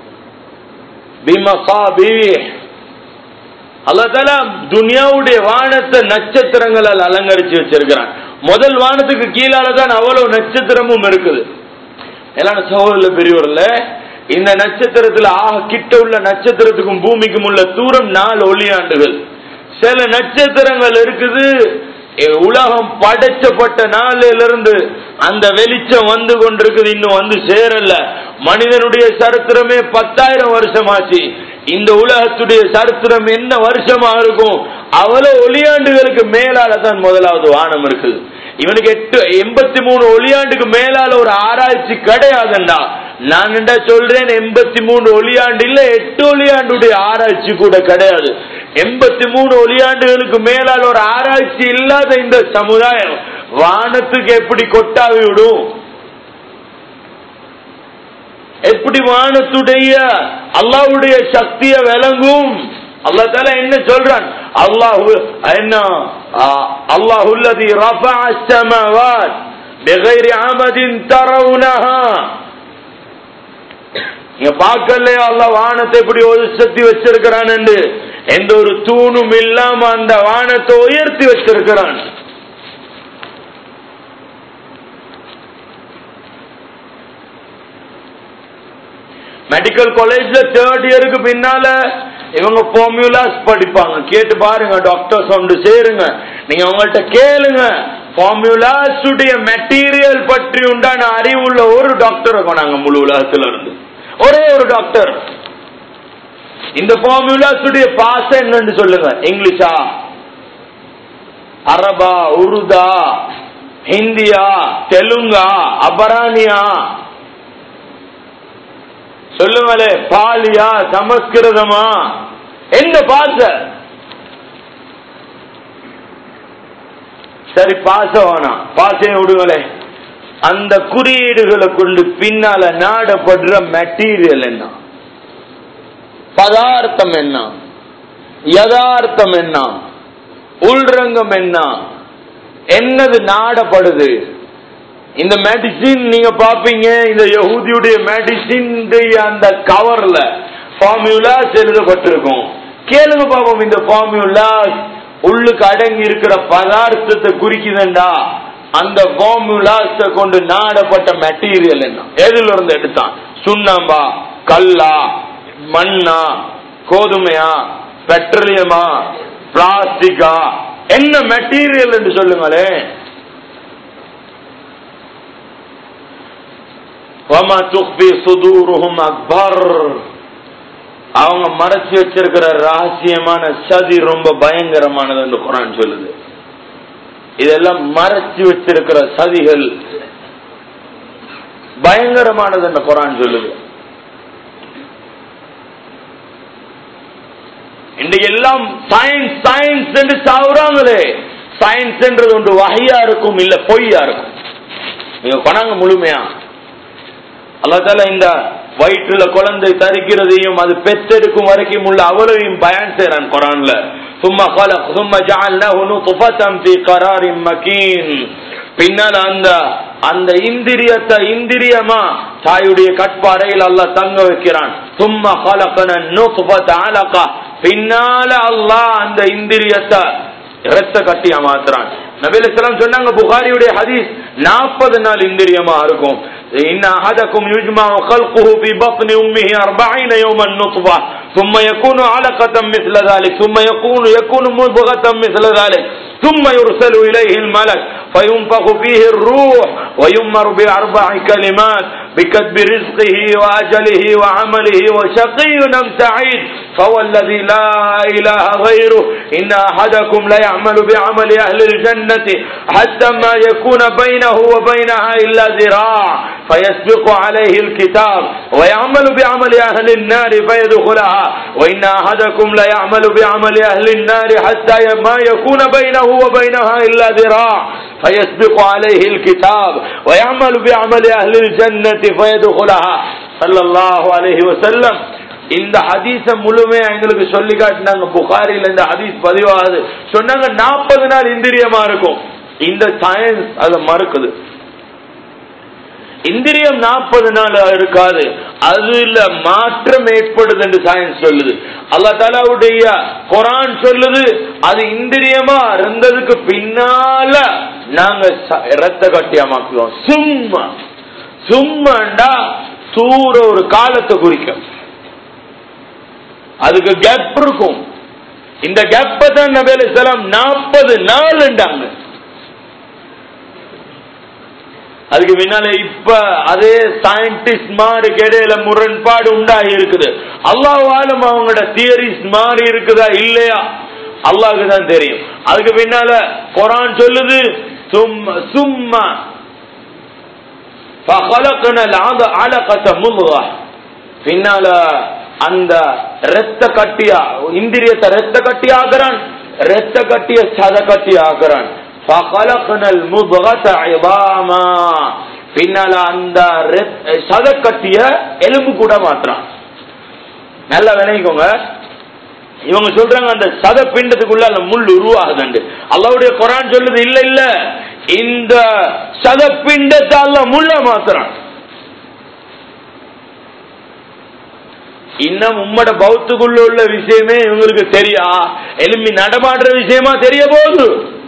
பிமசாபி அல்லதால துனியாவுடைய வானத்தை நட்சத்திரங்களால் அலங்கரிச்சு வச்சிருக்கிறான் முதல் வானத்துக்கு கீழால தான் அவ்வளவு நட்சத்திரமும் இருக்குது எல்லாம் சகோதர பெரியவர்ல இந்த நட்சத்திரத்துல ஆக கிட்ட உள்ள நட்சத்திரத்துக்கும் பூமிக்கும் உள்ள தூரம் நாலு ஒளியாண்டுகள் சில நட்சத்திரங்கள் இருக்குது உலகம் படைச்சப்பட்ட நாளில இருந்து அந்த வெளிச்சம் வந்து கொண்டிருக்குது இன்னும் வந்து சேரல மனிதனுடைய சரித்திரமே பத்தாயிரம் வருஷம் ஆச்சு இந்த உலகத்துடைய சரித்திரம் என்ன வருஷமா இருக்கும் அவ்வளவு ஒளியாண்டுகளுக்கு மேலால தான் முதலாவது வானம் இருக்குது இவனுக்கு எட்டு எண்பத்தி மூணு ஒளியாண்டுக்கு மேலால ஒரு ஆராய்ச்சி கிடையாதுண்டா நான் என்ன சொல்றேன் எண்பத்தி மூணு ஒளியாண்டு இல்ல எட்டு ஒளியாண்டுடைய ஆராய்ச்சி கூட கிடையாது எண்பத்தி மூணு ஒளியாண்டுகளுக்கு மேலால் ஒரு ஆராய்ச்சி இல்லாத இந்த சமுதாயம் வானத்துக்கு எப்படி கொட்டாவி விடும் எப்படி வானத்துடைய அல்லாஹ்வுடைய சக்தியை விளங்கும் அல்லாஹ் தால என்ன சொல்றான் அல்லாஹு என்ன அல்லாஹு الذي رفع السماوات بغير عمد ترونها நீங்க பார்க்கலையா அல்லாஹ் வானத்தை எப்படி ஒதுசத்தி வச்சிருக்கிறான் என்று எந்த ஒரு தூணும் இல்லாம அந்த வானத்தை உயர்த்தி வச்சிருக்கிறான் மெடிக்கல் காலேஜ்ல தேர்ட் இயருக்கு பின்னால இவங்க ஃபார்முலாஸ் படிப்பாங்க கேட்டு பாருங்க டாக்டர்ஸ் ஒன்று சேருங்க நீங்க அவங்கள்ட்ட கேளுங்க ஃபார்முலாஸ் உடைய மெட்டீரியல் பற்றி உண்டான அறிவுள்ள ஒரு டாக்டரை கொண்டாங்க முழு உலகத்துல இருந்து ஒரே ஒரு டாக்டர் இந்த ஃபார்முலாஸ் உடைய பாச என்னன்னு சொல்லுங்க இங்கிலீஷா அரபா உருதா ஹிந்தியா தெலுங்கா அபரானியா சொல்லுங்களே பாலியா சமஸ்கிருதமா என்ன பாச சரி பாச வேணாம் பாசையும் விடுங்களே அந்த குறியீடுகளை கொண்டு பின்னால நாடப்படுற மெட்டீரியல் என்ன பதார்த்தம் என்ன யதார்த்தம் என்ன உள்ரங்கம் என்ன என்னது நாடப்படுது இந்த மெடிசின் நீங்க பாப்பீங்க இந்த யகுதியுடைய மெடிசின் அந்த கவர்ல ஃபார்முலாஸ் எழுதப்பட்டிருக்கும் கேளுங்க பாப்போம் இந்த ஃபார்முலாஸ் உள்ளுக்கு அடங்கி இருக்கிற பதார்த்தத்தை குறிக்குதுண்டா அந்த ஃபார்முலாஸ் கொண்டு நாடப்பட்ட மெட்டீரியல் என்ன எதுல இருந்து எடுத்தான் சுண்ணாம்பா கல்லா மண்ணா கோதுமையா பெட்ரோலியமா பிளாஸ்டிக்கா என்ன மெட்டீரியல் என்று சொல்லுங்களேன் وما تخفي صدورهم اكبر அவங்க மறைச்சு வச்சிருக்கிற ரகசியமான சதி ரொம்ப பயங்கரமானது என்று குரான் சொல்லுது இதெல்லாம் மறைச்சு வச்சிருக்கிற சதிகள் பயங்கரமானது என்று குரான் சொல்லுது இன்றைக்கு எல்லாம் சயின்ஸ் சயின்ஸ் என்று சாவுறாங்களே சயின்ஸ் என்றது ஒன்று வகையா இருக்கும் இல்ல பொய்யா இருக்கும் நீங்க கொண்டாங்க முழுமையா அல்லா தால இந்த வயிற்றுல குழந்தை தரிக்கிறதையும் அது பெற்றெடுக்கும் வரைக்கும் உள்ள அவ்வளவையும் பயன் செய்யறான் குரான்ல ثم خلق ثم جعلناه نطفة في قرار مكين பின்னால் அந்த அந்த இந்திரியத்தை இந்திரியமா தாயுடைய கட்பாறையில் அல்லாஹ் தங்க வைக்கிறான் சும்மா خلقنا النطفة علقة பின்னால அல்லாஹ் அந்த இந்திரியத்தை இரத்த கட்டியா மாத்துறான் நபில சொன்னாங்க புகாரியுடைய ஹதீஸ் நாற்பது நாள் இந்திரியமா இருக்கும் إن أحدكم يجمع خلقه في بطن أمه أربعين يوما نطفة ثم يكون علقة مثل ذلك ثم يكون يكون مضغة مثل ذلك ثم يرسل إليه الملك فينفخ فيه الروح ويمر بأربع كلمات بكتب رزقه وأجله وعمله وشقي أم سعيد فهو الذي لا إله غيره إن أحدكم ليعمل بعمل أهل الجنة حتى ما يكون بينه وبينها إلا ذراع فيسبق عليه الكتاب ويعمل بعمل أهل النار فيدخلها وإن أحدكم ليعمل بعمل أهل النار حتى ما يكون بينه وبينها إلا ذراع فيسبق عليه الكتاب ويعمل بعمل أهل الجنة فيدخلها صلى الله عليه وسلم இந்த ஹதீஸ முழுமையா எங்களுக்கு சொல்லி காட்டினாங்க புகாரில இந்த ஹதீஸ் பதிவாகுது சொன்னாங்க நாற்பது நாள் இந்திரியமா இருக்கும் இந்த சயின்ஸ் அதை மறுக்குது இந்திரியம் நாற்பது நாள் இருக்காது அதுல மாற்றம் ஏற்படுது என்று சயின்ஸ் சொல்லுது அல்லா தாலாவுடைய குரான் சொல்லுது அது இந்திரியமா இருந்ததுக்கு பின்னால நாங்க ரத்த கட்டியமாக்குவோம் சும்மா சும்மாண்டா தூர ஒரு காலத்தை குறிக்கும் அதுக்கு கேப் இருக்கும் இந்த கேப்பை தான் நபேல சலாம் நாற்பது நாள்ண்டாங்க அதுக்கு முன்னால இப்ப அதே சயின்டிஸ்ட் மாறு இடையில முரண்பாடு உண்டாகி இருக்குது அல்லாஹாலும் அவங்களோட தியரிஸ் மாறி இருக்குதா இல்லையா அல்லாஹுக்கு தான் தெரியும் அதுக்கு பின்னால குரான் சொல்லுது சும்மா சும்மா பின்னால அந்த ரத்த கட்டியா இந்திரியத்தை ரத்த கட்டி ஆகிறான் ரத்த கட்டிய சத கட்டி ஆகிறான் فَخَلَقْنَا الْمُضْغَةَ عِظَامًا பின்னால அந்த ரெத்- சதக்கட்டிய எலும்பு கூட மாற்றான் நல்லா விளைவிக்கோங்க இவங்க சொல்றாங்க அந்த சத பிண்டத்துக்குள்ள அந்த முள் உருவாகுதுண்டு அல்லாவுடைய குரான் சொல்லுது இல்ல இல்ல இந்த சத பிண்டத்தை அல்ல முள்ள மாத்துறான் இன்னும் உம்மட பௌத்துக்குள்ள உள்ள விஷயமே இவங்களுக்கு தெரியா எலும்பி நடமாடுற விஷயமா தெரிய போகுது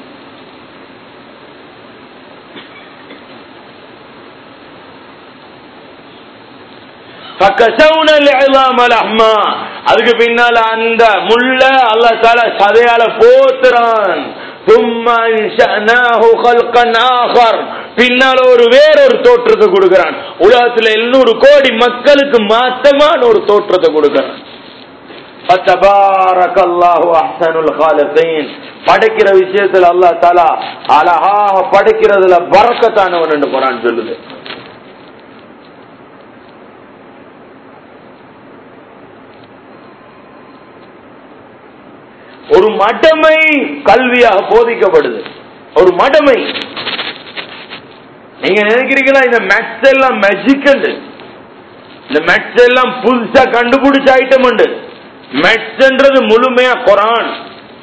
فَكَسَوْنَا الْعِظَامَ لَحْمًا. அதுக்கு பின்னால அந்த முள்ள அல்லாஹ் தால சதையால போத்துறான் ثُمَّ أَنشَأْنَاهُ خَلْقًا آخَرَ. பின்னால ஒரு வேறொரு தோற்றத்தை கொடுக்கிறான் உலகத்துல 700 கோடி மக்களுக்கு மாத்தமான ஒரு தோற்றத்தை கொடுக்கிறான் فَتَبَارَكَ اللَّهُ أَحْسَنُ الْخَالِقِينَ. படைக்கிற விஷயத்துல அல்லாஹ் தாலா அழகாக படைக்கிறதுல பறக்கத்தானவன் என்று குரான் சொல்லுது ஒரு மடமை கல்வியாக போதிக்கப்படுது ஒரு மடமை நீங்க நினைக்கிறீங்களா இந்த மேக்ஸ் எல்லாம் மேஜிக் இந்த மேக்ஸ் எல்லாம் புதுசா கண்டுபிடிச்ச ஐட்டம் உண்டு மேக்ஸ்ன்றது முழுமையா குரான்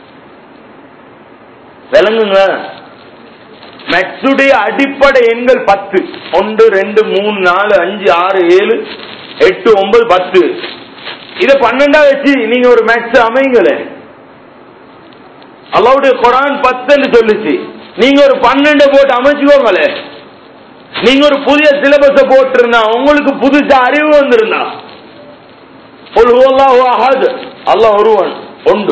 விளங்குங்க மேக்ஸுடைய அடிப்படை எண்கள் பத்து ஒன்று ரெண்டு மூணு நாலு அஞ்சு ஆறு ஏழு எட்டு ஒன்பது பத்து இத பன்னெண்டா வச்சு நீங்க ஒரு மேக்ஸ் அமைங்களே அல்லாவுடைய குரான் பத்துன்னு சொல்லுச்சு நீங்க ஒரு பன்னெண்டு போட்டு அமைச்சுக்கோங்களே நீங்க ஒரு புதிய சிலபஸ போட்டிருந்தா உங்களுக்கு புதுசா அறிவு வந்திருந்தா قل هو الله احد அல்லாஹ் ஒருவன் ஒன்று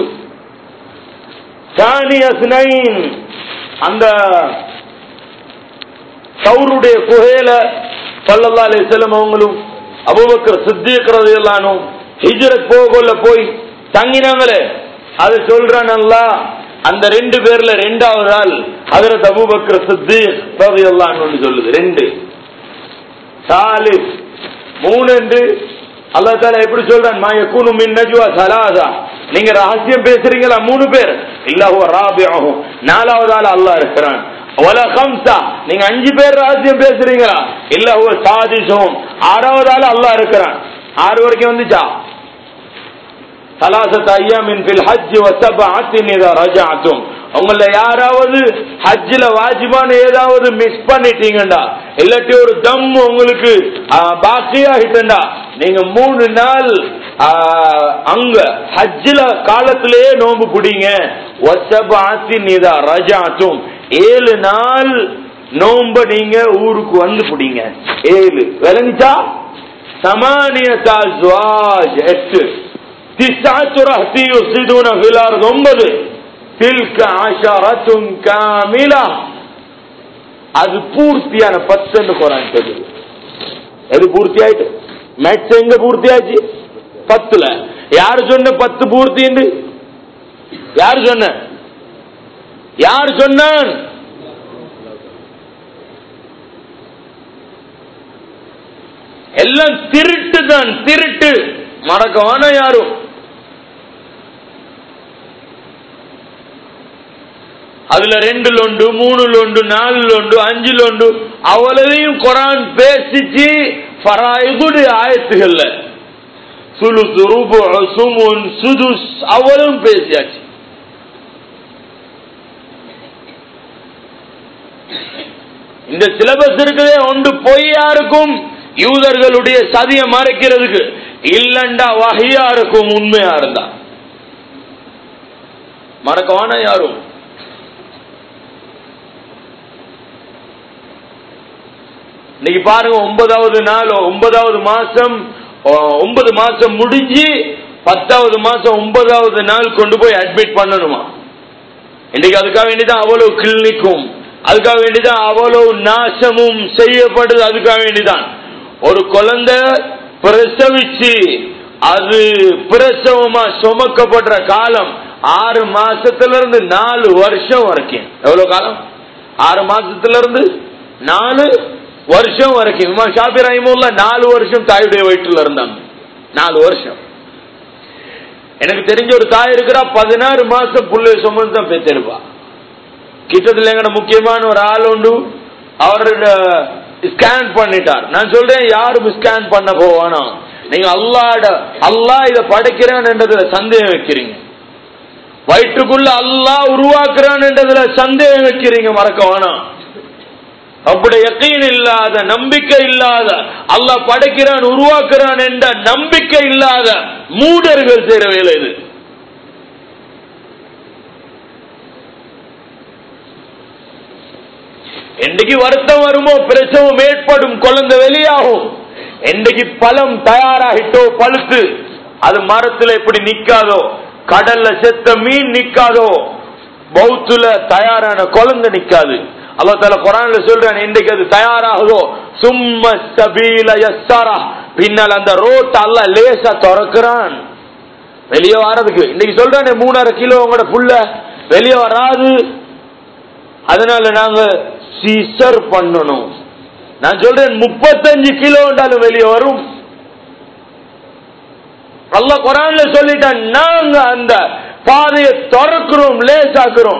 ثاني اثنين அந்த சௌருடைய குகையில ஸல்லல்லாஹு அலைஹி வஸல்லம் அவங்களும் அபூபக்கர் சித்திக் ரலியல்லாஹு அன்ஹு ஹிஜ்ரத் போகல போய் தங்கினாங்களே அது சொல்றான் அல்லாஹ் அந்த ரெண்டு பேர்ல ரெண்டாவது ஆள் ஹஜரத் அபூபக்கர் சித்திக் ரலியல்லாஹு அன்ஹு சொல்லுது ரெண்டு சாலிஸ் மூணு என்று அல்லாஹ் தாலா எப்படி சொல்றான் மா யகூனு மின் நஜ்வா சலாசா நீங்க ரகசியம் பேசுறீங்களா மூணு பேர் இல்லாஹு ராபிஅஹும் நாலாவது ஆள் அல்லாஹ் இருக்கிறான் வல கம்சா நீங்க அஞ்சு பேர் ரகசியம் பேசுறீங்களா இல்லாஹு சாதிசும் ஆறாவது ஆள் அல்லாஹ் இருக்கிறான் ஆறு வரைக்கும் வந்துச்சா ثلاثة أيام في الحج وسبعة إذا رجعتم உங்கள யாராவது ஹஜ்ஜில வாஜிபான ஏதாவது மிஸ் பண்ணிட்டீங்கடா இல்லாட்டி ஒரு தம் உங்களுக்கு ஆ, பாக்கியாகிட்டா நீங்க மூணு நாள் ஆ, அங்க ஹஜ்ஜில காலத்திலேயே நோம்பு பிடிங்க வசபாத்தின் இதா ரஜாத்தும் ஏழு நாள் நோம்ப நீங்க ஊருக்கு வந்து பிடிங்க ஏழு விளங்குச்சா சமானியத்தா ஜுவாஜ் எட்டு تسعة رهط يفسدون في الأرض ஒன்பது تلك عشرة كاملة அது பூர்த்தியான பத்துன்னு குரான் சொல்லுது எது பூர்த்தி ஆயிட்டு மேட்ச் எங்க பூர்த்தி ஆச்சு பத்துல யாரு சொன்ன பத்து பூர்த்தி யாரு சொன்ன யார் சொன்னான் எல்லாம் திருட்டு தான் திருட்டு மறக்கவான யாரும் அதுல ரெண்டுல உண்டு மூணுல உண்டு நாலுல உண்டு அஞ்சுல உண்டு அவ்வளவையும் குரான் பேசிச்சு ஃபராயிதுடைய ஆயத்துகள்ல சுலுசு ரூபு சுமுன் சுதுஸ் அவ்வளவும் பேசியாச்சு இந்த சிலபஸ் இருக்குதே ஒன்று பொய்யா இருக்கும் யூதர்களுடைய சதிய மறைக்கிறதுக்கு இல்லண்டா வகையா இருக்கும் உண்மையா இருந்தா மறக்கவான யாரும் இன்னைக்கு பாருங்க ஒன்பதாவது நாள் ஒன்பதாவது மாசம் அஹ், ஒன்பது மாசம் முடிஞ்சு பத்தாவது மாசம் ஒன்பதாவது நாள் கொண்டு போய் அட்மிட் பண்ணணுமா இன்னைக்கு அதுக்காக வேண்டிதான் அவ்வளவு கிளினிக்கும் அதுக்காக வேண்டிதான் அவ்வளவு நாசமும் செய்யப்படுது அதுக்காக வேண்டிதான் ஒரு குழந்தை பிரசவிச்சு அது பிரசவமா சுமக்கப்படுற காலம் ஆறு மாசத்துல இருந்து நாலு வருஷம் வரைக்கும் எவ்வளவு காலம் ஆறு மாசத்துல இருந்து நாலு வருஷம் வரைக்கும் இமாம் ஷாபி ரஹிமுல்லா நாலு வருஷம் தாயுடைய வயிற்றுல இருந்தாங்க நாலு வருஷம் எனக்கு தெரிஞ்ச ஒரு தாய் இருக்கிறா பதினாறு மாசம் புள்ளை சுமந்து தான் பெற்றெடுப்பா கிட்டத்துல எங்கட முக்கியமான ஒரு ஆள் உண்டு அவரோட ஸ்கேன் பண்ணிட்டார் நான் சொல்றேன் யாரும் ஸ்கேன் பண்ண போவானா நீங்க அல்லாட அல்லாஹ் இத படைக்கிறான்ன்றதுல சந்தேகம் வைக்கிறீங்க வயிற்றுக்குள்ள அல்லாஹ் உருவாக்குறான்ன்றதுல சந்தேகம் வைக்கிறீங்க மறக்க வேணாம் அப்படி யக்கீன் இல்லாத நம்பிக்கை இல்லாத அல்லாஹ் படைக்கிறான் உருவாக்குறான் என்ற நம்பிக்கை இல்லாத மூடர்கள் செய்யற வேலை இது என்றைக்கு வருத்தம் வருமோ பிரசவம் ஏற்படும் குழந்தை வெளியாகும் என்றைக்கு பழம் தயாராகிட்டோ பழுத்து அது மரத்துல எப்படி நிக்காதோ கடல்ல செத்த மீன் நிக்காதோ பௌத்துல தயாரான குழந்தை நிக்காது அல்லாஹ் தால குரான்ல சொல்றான் இன்றைக்கு அது தயாராகுதோ சும்ம சபீல யஸ்ஸரா பின்னால் அந்த ரோட் அல்லாஹ் லேசா திறக்கிறான் வெளியே வர்றதுக்கு இன்னைக்கு சொல்றானே மூணரை கிலோ உங்களோட புள்ள வெளியே வராது அதனால நாங்க சீசர் பண்ணணும் நான் சொல்றேன் முப்பத்தஞ்சு கிலோண்டாலும் வெளியே வரும் அல்லாஹ் குரான்ல சொல்லிட்டான் நாங்க அந்த பாதையை திறக்கிறோம் லேசாக்குறோம்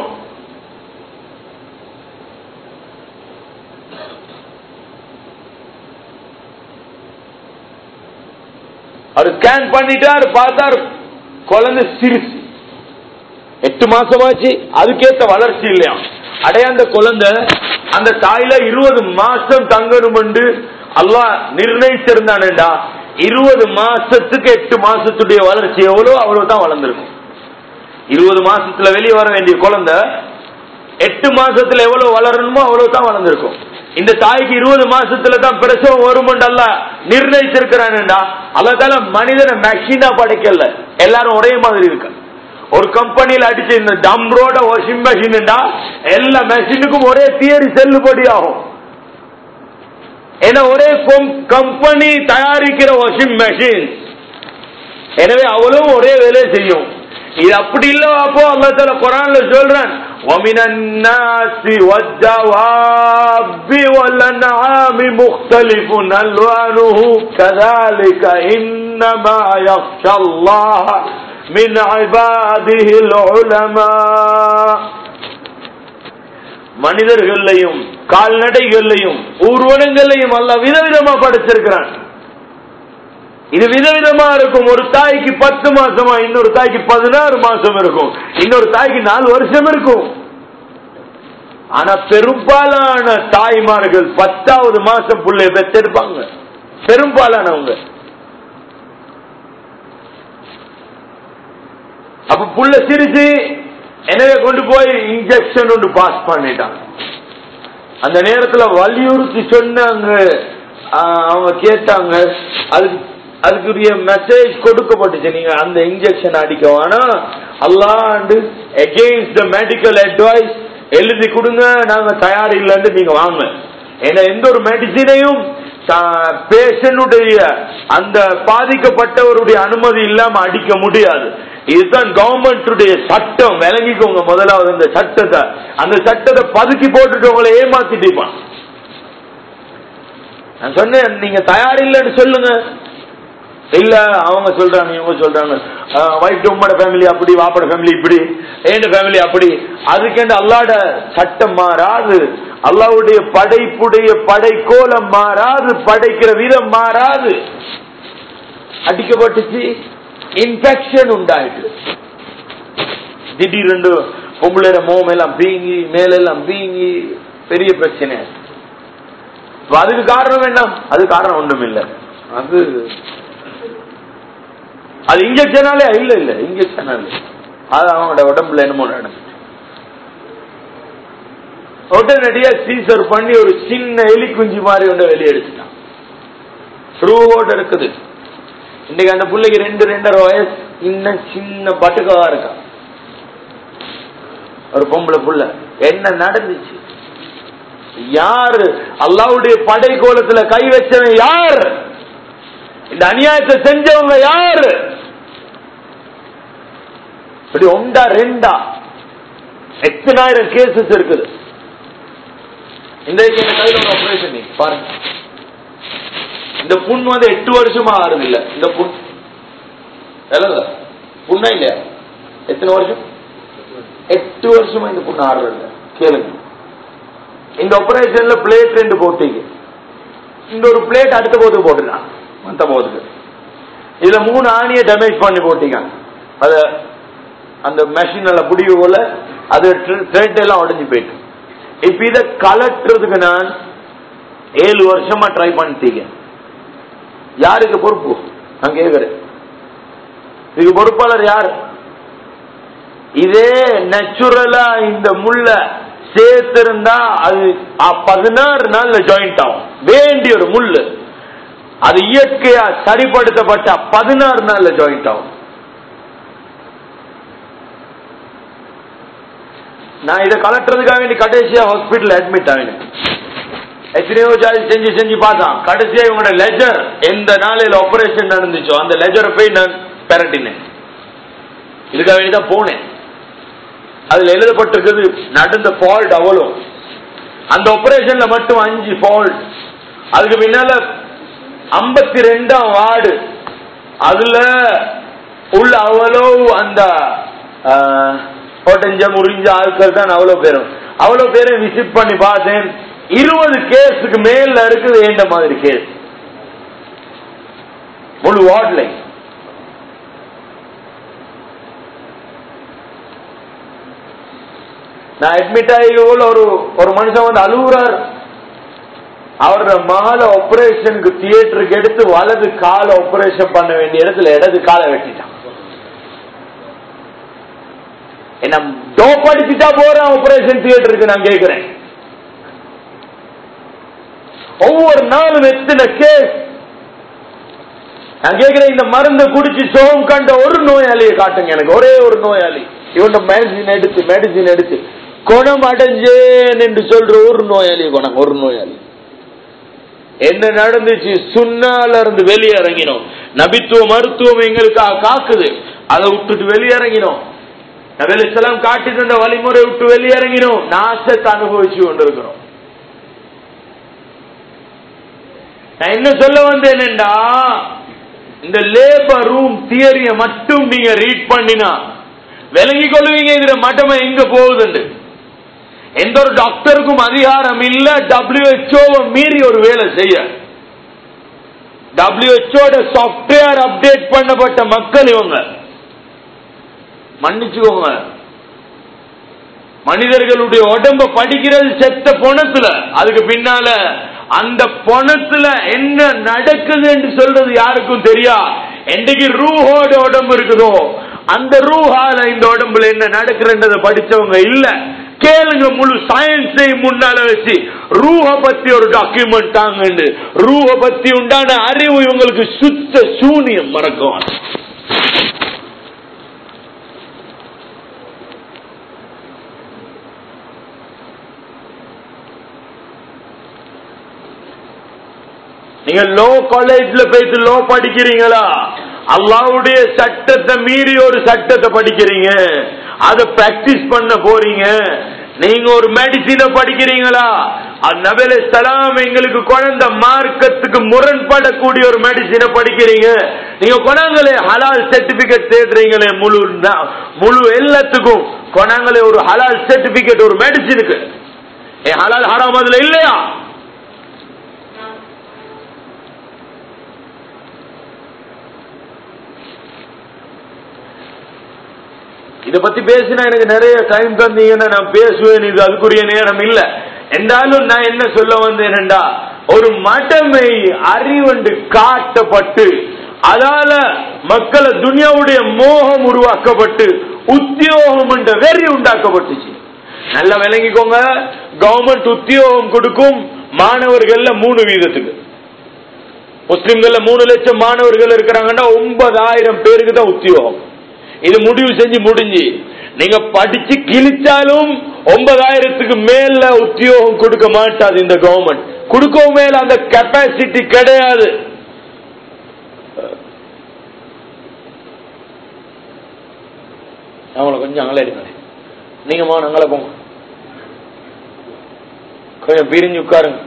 அவர் ஸ்கேன் பண்ணிட்டார் பார்த்தார் குழந்தை சிரிச்சு எட்டு மாசமாச்சு அதுக்கேத்த வளர்ச்சி இல்லையா அடையாந்த குழந்தை அந்த தாயில இருபது மாசம் தங்கணும் என்று அல்லாஹ் நிர்ணயிச்சிருந்தானேடா இருபது மாசத்துக்கு எட்டு மாசத்துடைய வளர்ச்சி எவ்வளவு அவ்வளவு தான் வளர்ந்துருக்கும் இருபது மாசத்துல வெளியே வர வேண்டிய குழந்தை எட்டு மாசத்துல எவ்வளவு வளரணுமோ அவ்வளவு தான் வளர்ந்துருக்கும் இந்த தாய்க்கு இருபது மாசத்துல தான் பிரசவம் வருமென்று அல்ல நிர்ணயிச்சிருக்கிறான்டா அல்லதால மனிதனை மெஷினா படைக்கல எல்லாரும் ஒரே மாதிரி இருக்கு ஒரு கம்பெனியில அடிச்சு இந்த டம்ரோட வாஷிங் மெஷின்டா எல்லா மெஷினுக்கும் ஒரே தியரி செல்லுபடி ஆகும் ஏன்னா ஒரே கம்பெனி தயாரிக்கிற வாஷிங் மெஷின் எனவே அவளும் ஒரே வேலையை செய்யும் இது அப்படி இல்ல அப்போ அல்லா தால குரான்ல சொல்றான் ومن الناس والدواب والأنعام مختلف ألوانه كذلك إنما يخشى الله من عباده العلماء மனிதர்களையும் கால்நடைகளையும் ஊர்வனங்களையும் அல்ல விதவிதமா படைச்சிருக்கிறான் இது விதவிதமா இருக்கும் ஒரு தாய்க்கு பத்து மாசமா இன்னொரு தாய்க்கு பதினாறு மாசம் இருக்கும் இன்னொரு தாய்க்கு நாலு வருஷம் இருக்கும் ஆனா பெரும்பாலான தாய்மார்கள் பத்தாவது மாசம் பிள்ளைய பெற்றெடுப்பாங்க பெரும்பாலானவங்க அப்ப புள்ள சிரிச்சு எனவே கொண்டு போய் இன்ஜெக்ஷன் ஒன்று பாஸ் பண்ணிட்டாங்க அந்த நேரத்துல வலியுறுத்தி சொன்னாங்க அவங்க கேட்டாங்க அதுக்கு அதுக்குரிய மெசேஜ் கொடுக்கப்பட்டுச்சு நீங்க அந்த இன்ஜெக்ஷன் அடிக்க வேணாம் அல்லாண்டு எகெயின்ஸ்ட் த மெடிக்கல் அட்வைஸ் எழுதி கொடுங்க நாங்க தயார் இல்லைன்னு நீங்க வாங்க ஏன்னா எந்த ஒரு மெடிசினையும் பேஷனுடைய அந்த பாதிக்கப்பட்டவருடைய அனுமதி இல்லாம அடிக்க முடியாது இதுதான் கவர்மெண்டுடைய சட்டம் விளங்கிக்கோங்க முதலாவது இந்த சட்டத்தை அந்த சட்டத்தை பதுக்கி போட்டுட்டு உங்களை ஏமாத்திட்டு நான் சொன்னேன் நீங்க தயார் இல்லைன்னு சொல்லுங்க இல்ல அவங்க சொல்றாங்க இவங்க சொல்றாங்க வைஃப் உம்மோட ஃபேமிலி அப்படி வாப்பட ஃபேமிலி இப்படி ஏண்ட ஃபேமிலி அப்படி அதுக்கேண்டு அல்லாட சட்டம் மாறாது அல்லாவுடைய படைப்புடைய படைக்கோலம் மாறாது படைக்கிற விதம் மாறாது அடிக்கப்பட்டுச்சு இன்ஃபெக்ஷன் உண்டாயிட்டு திடீரென்று பொம்பளை மோம் எல்லாம் பீங்கி மேலெல்லாம் பீங்கி பெரிய பிரச்சனை அதுக்கு காரணம் என்ன அது காரணம் ஒண்ணும் இல்லை அது அது இன்ஜெக்ஷனாலே இல்ல இல்ல இன்ஜெக்ஷனாலே அது அவங்களோட உடம்புல என்னமோ நடந்து உடனடியா சீசர் பண்ணி ஒரு சின்ன எலி குஞ்சு மாதிரி ஒன்று வெளியே எடுத்துட்டான் த்ரூவோட இருக்குது இன்னைக்கு அந்த பிள்ளைக்கு ரெண்டு ரெண்டரை வயசு இன்னும் சின்ன பட்டுக்கவா இருக்கா ஒரு பொம்பளை புள்ள என்ன நடந்துச்சு யாரு அல்லாவுடைய படை கோலத்துல கை வச்சவன் யார் இந்த அநியாயத்தை செஞ்சவங்க யாரு இப்படி ஒண்டா ரெண்டா எத்தனாயிரம் கேசஸ் இருக்குது இன்றைக்கு எங்க கையில ஒரு ஆபரேஷன் பாருங்க இந்த புண் வந்து எட்டு வருஷமா ஆறுது இல்ல இந்த புண் இல்ல புண்ணா இல்லையா எத்தனை வருஷம் எட்டு வருஷமா இந்த புண்ணு ஆடுறது இல்ல கேளுங்க இந்த ஆபரேஷன்ல பிளேட் ரெண்டு போட்டீங்க இந்த ஒரு பிளேட் அடுத்த போதுக்கு போட்டுருக்கான் மத்த போதுக்கு இதுல மூணு ஆணியை டேமேஜ் பண்ணி போட்டீங்க அத அந்த மெஷின்ல புடிவு போல அது த்ரெட் எல்லாம் உடஞ்சு போயிட்டு இப்ப இத கலட்டுறதுக்கு நான் ஏழு வருஷமா ட்ரை பண்ணிட்டீங்க யாருக்கு பொறுப்பு நான் கேக்குறேன் இதுக்கு பொறுப்பாளர் யார் இதே நேச்சுரலா இந்த முள்ள சேர்த்திருந்தா அது அ- பதினாறு நாள்ல ஜாயிண்ட் ஆகும் வேண்டிய ஒரு முள்ளு அது இயற்கையா சரிப்படுத்தப்பட்ட பதினாறு நாள்ல ஜாயிண்ட் ஆகும் நான் இதை கலட்டுறதுக்காக வேண்டி கடைசியா ஹாஸ்பிட்டல் அட்மிட் ஆகினேன் எத்தனையோ ஜாதி செஞ்சு செஞ்சு பார்த்தான் கடைசியா இவங்களோட லெஜர் எந்த நாளையில ஆபரேஷன் நடந்துச்சோ அந்த லெஜரை போய் நான் பெரட்டினேன் இதுக்காக வேண்டி தான் போனேன் அதுல எழுதப்பட்டிருக்குது நடந்த ஃபால்ட் அவ்வளோ அந்த ஆபரேஷன்ல மட்டும் அஞ்சு ஃபால்ட் அதுக்கு பின்னால ஐம்பத்தி ரெண்டாம் வார்டு அதுல உள்ள அவ்வளோ அந்த ஒட்டஞ்ச முறிஞ்ச ஆட்கள் தான் அவ்வளவு பேரும் அவ்வளவு பேரை விசிட் பண்ணி பார்த்தேன் இருபது கேஸுக்கு மேல இருக்குது ஏண்ட மாதிரி கேஸ் முழு வார்டுல நான் அட்மிட் ஆகி உள்ள ஒரு ஒரு மனுஷன் வந்து அழுகுறார் அவரோட மகள ஆபரேஷனுக்கு தியேட்டருக்கு எடுத்து வலது கால ஆபரேஷன் பண்ண வேண்டிய இடத்துல இடது காலை வெட்டிட்டான் என்ன டோப் அடிச்சுட்டா போறேன் ஆபரேஷன் தியேட்டருக்கு நான் கேட்கிறேன் ஒவ்வொரு நாளும் எத்தனை கேஸ் நான் கேட்கிறேன் இந்த மருந்தை குடிச்சு சோகம் கண்ட ஒரு நோயாளியை காட்டுங்க எனக்கு ஒரே ஒரு நோயாளி இவன் மெடிசின் எடுத்து மெடிசின் எடுத்து குணம் அடைஞ்சேன் என்று சொல்ற ஒரு நோயாளி குணம் ஒரு நோயாளி என்ன நடந்துச்சு சுண்ணால இருந்து வெளியே இறங்கினோம் நபித்துவ மருத்துவம் எங்களுக்காக காக்குது அதை விட்டுட்டு வெளியிறங்கினோம் நபிலாம் காட்டி தந்த வழிமுறை விட்டு வெளியிறங்கினோம் நாசத்தை அனுபவிச்சு கொண்டிருக்கிறோம் நான் என்ன சொல்ல வந்தேன்டா இந்த லேபர் ரூம் தியரிய மட்டும் நீங்க ரீட் பண்ணினா விளங்கி கொள்வீங்க இதுல மட்டமா எங்க போகுதுண்டு எந்த ஒரு டாக்டருக்கும் அதிகாரம் இல்ல டபிள்யூஹெச்ஓ மீறி ஒரு வேலை செய்ய டபிள்யூஹெச்ஓ சாப்ட்வேர் அப்டேட் பண்ணப்பட்ட மக்கள் இவங்க மன்னிச்சுக்கோங்க மனிதர்களுடைய உடம்ப படிக்கிறது செத்த பொணத்துல அதுக்கு பின்னால அந்த பொணத்துல என்ன நடக்குது என்று சொல்றது யாருக்கும் தெரியா என்னைக்கு ரூஹோட உடம்பு இருக்குதோ அந்த ரூஹால இந்த உடம்புல என்ன நடக்குதுன்றத படிச்சவங்க இல்ல கேளுங்க முழு சயின்ஸை முன்னால வச்சு ரூஹ பத்தி ஒரு டாக்குமெண்ட் தாங்கன்னு ரூஹ பத்தி உண்டான அறிவு இவங்களுக்கு சுத்த சூனியம் மறக்கும் நீங்க லோ காலேஜ்ல போயிட்டு லோ படிக்கிறீங்களா அல்லாவுடைய சட்டத்தை மீறி ஒரு சட்டத்தை படிக்கிறீங்க அதை பிராக்டிஸ் பண்ண போறீங்க நீங்க ஒரு மெடிசினை படிக்கிறீங்களா நபல சலாம் எங்களுக்கு குழந்த மார்க்கத்துக்கு முரண்படக்கூடிய ஒரு மெடிசினை படிக்கிறீங்க நீங்க கொணாங்களே ஹலால் சர்டிபிகேட் தேடுறீங்களே முழு முழு எல்லாத்துக்கும் கொணாங்களே ஒரு ஹலால் சர்டிபிகேட் ஒரு மெடிசினுக்கு ஏன் ஹலால் ஹராம் அதுல இல்லையா இத பத்தி பேசினா எனக்கு நிறைய டைம் தந்தீங்கன்னா நான் பேசுவேன் இது அதுக்குரிய நேரம் இல்ல என்றாலும் நான் என்ன சொல்ல வந்தேன்டா ஒரு மடமை அறிவண்டு காட்டப்பட்டு அதால மக்களை துனியாவுடைய மோகம் உருவாக்கப்பட்டு உத்தியோகம் என்ற வெறி உண்டாக்கப்பட்டுச்சு நல்லா விளங்கிக்கோங்க கவர்மெண்ட் உத்தியோகம் கொடுக்கும் மாணவர்கள்ல மூணு வீதத்துக்கு முஸ்லிம்கள்ல மூணு லட்சம் மாணவர்கள் இருக்கிறாங்கன்னா ஒன்பதாயிரம் பேருக்கு தான் உத்தியோகம் இது முடிவு செஞ்சு முடிஞ்சு நீங்க படிச்சு கிழிச்சாலும் ஒன்பதாயிரத்துக்கு மேல உத்தியோகம் கொடுக்க மாட்டாது இந்த கவர்மெண்ட் கொடுக்கவும் மேல அந்த கெப்பாசிட்டி கிடையாது அவங்கள கொஞ்சம் அங்கே எடுங்க நீங்க மா அங்கே போங்க கொஞ்சம் பிரிஞ்சு உட்காருங்க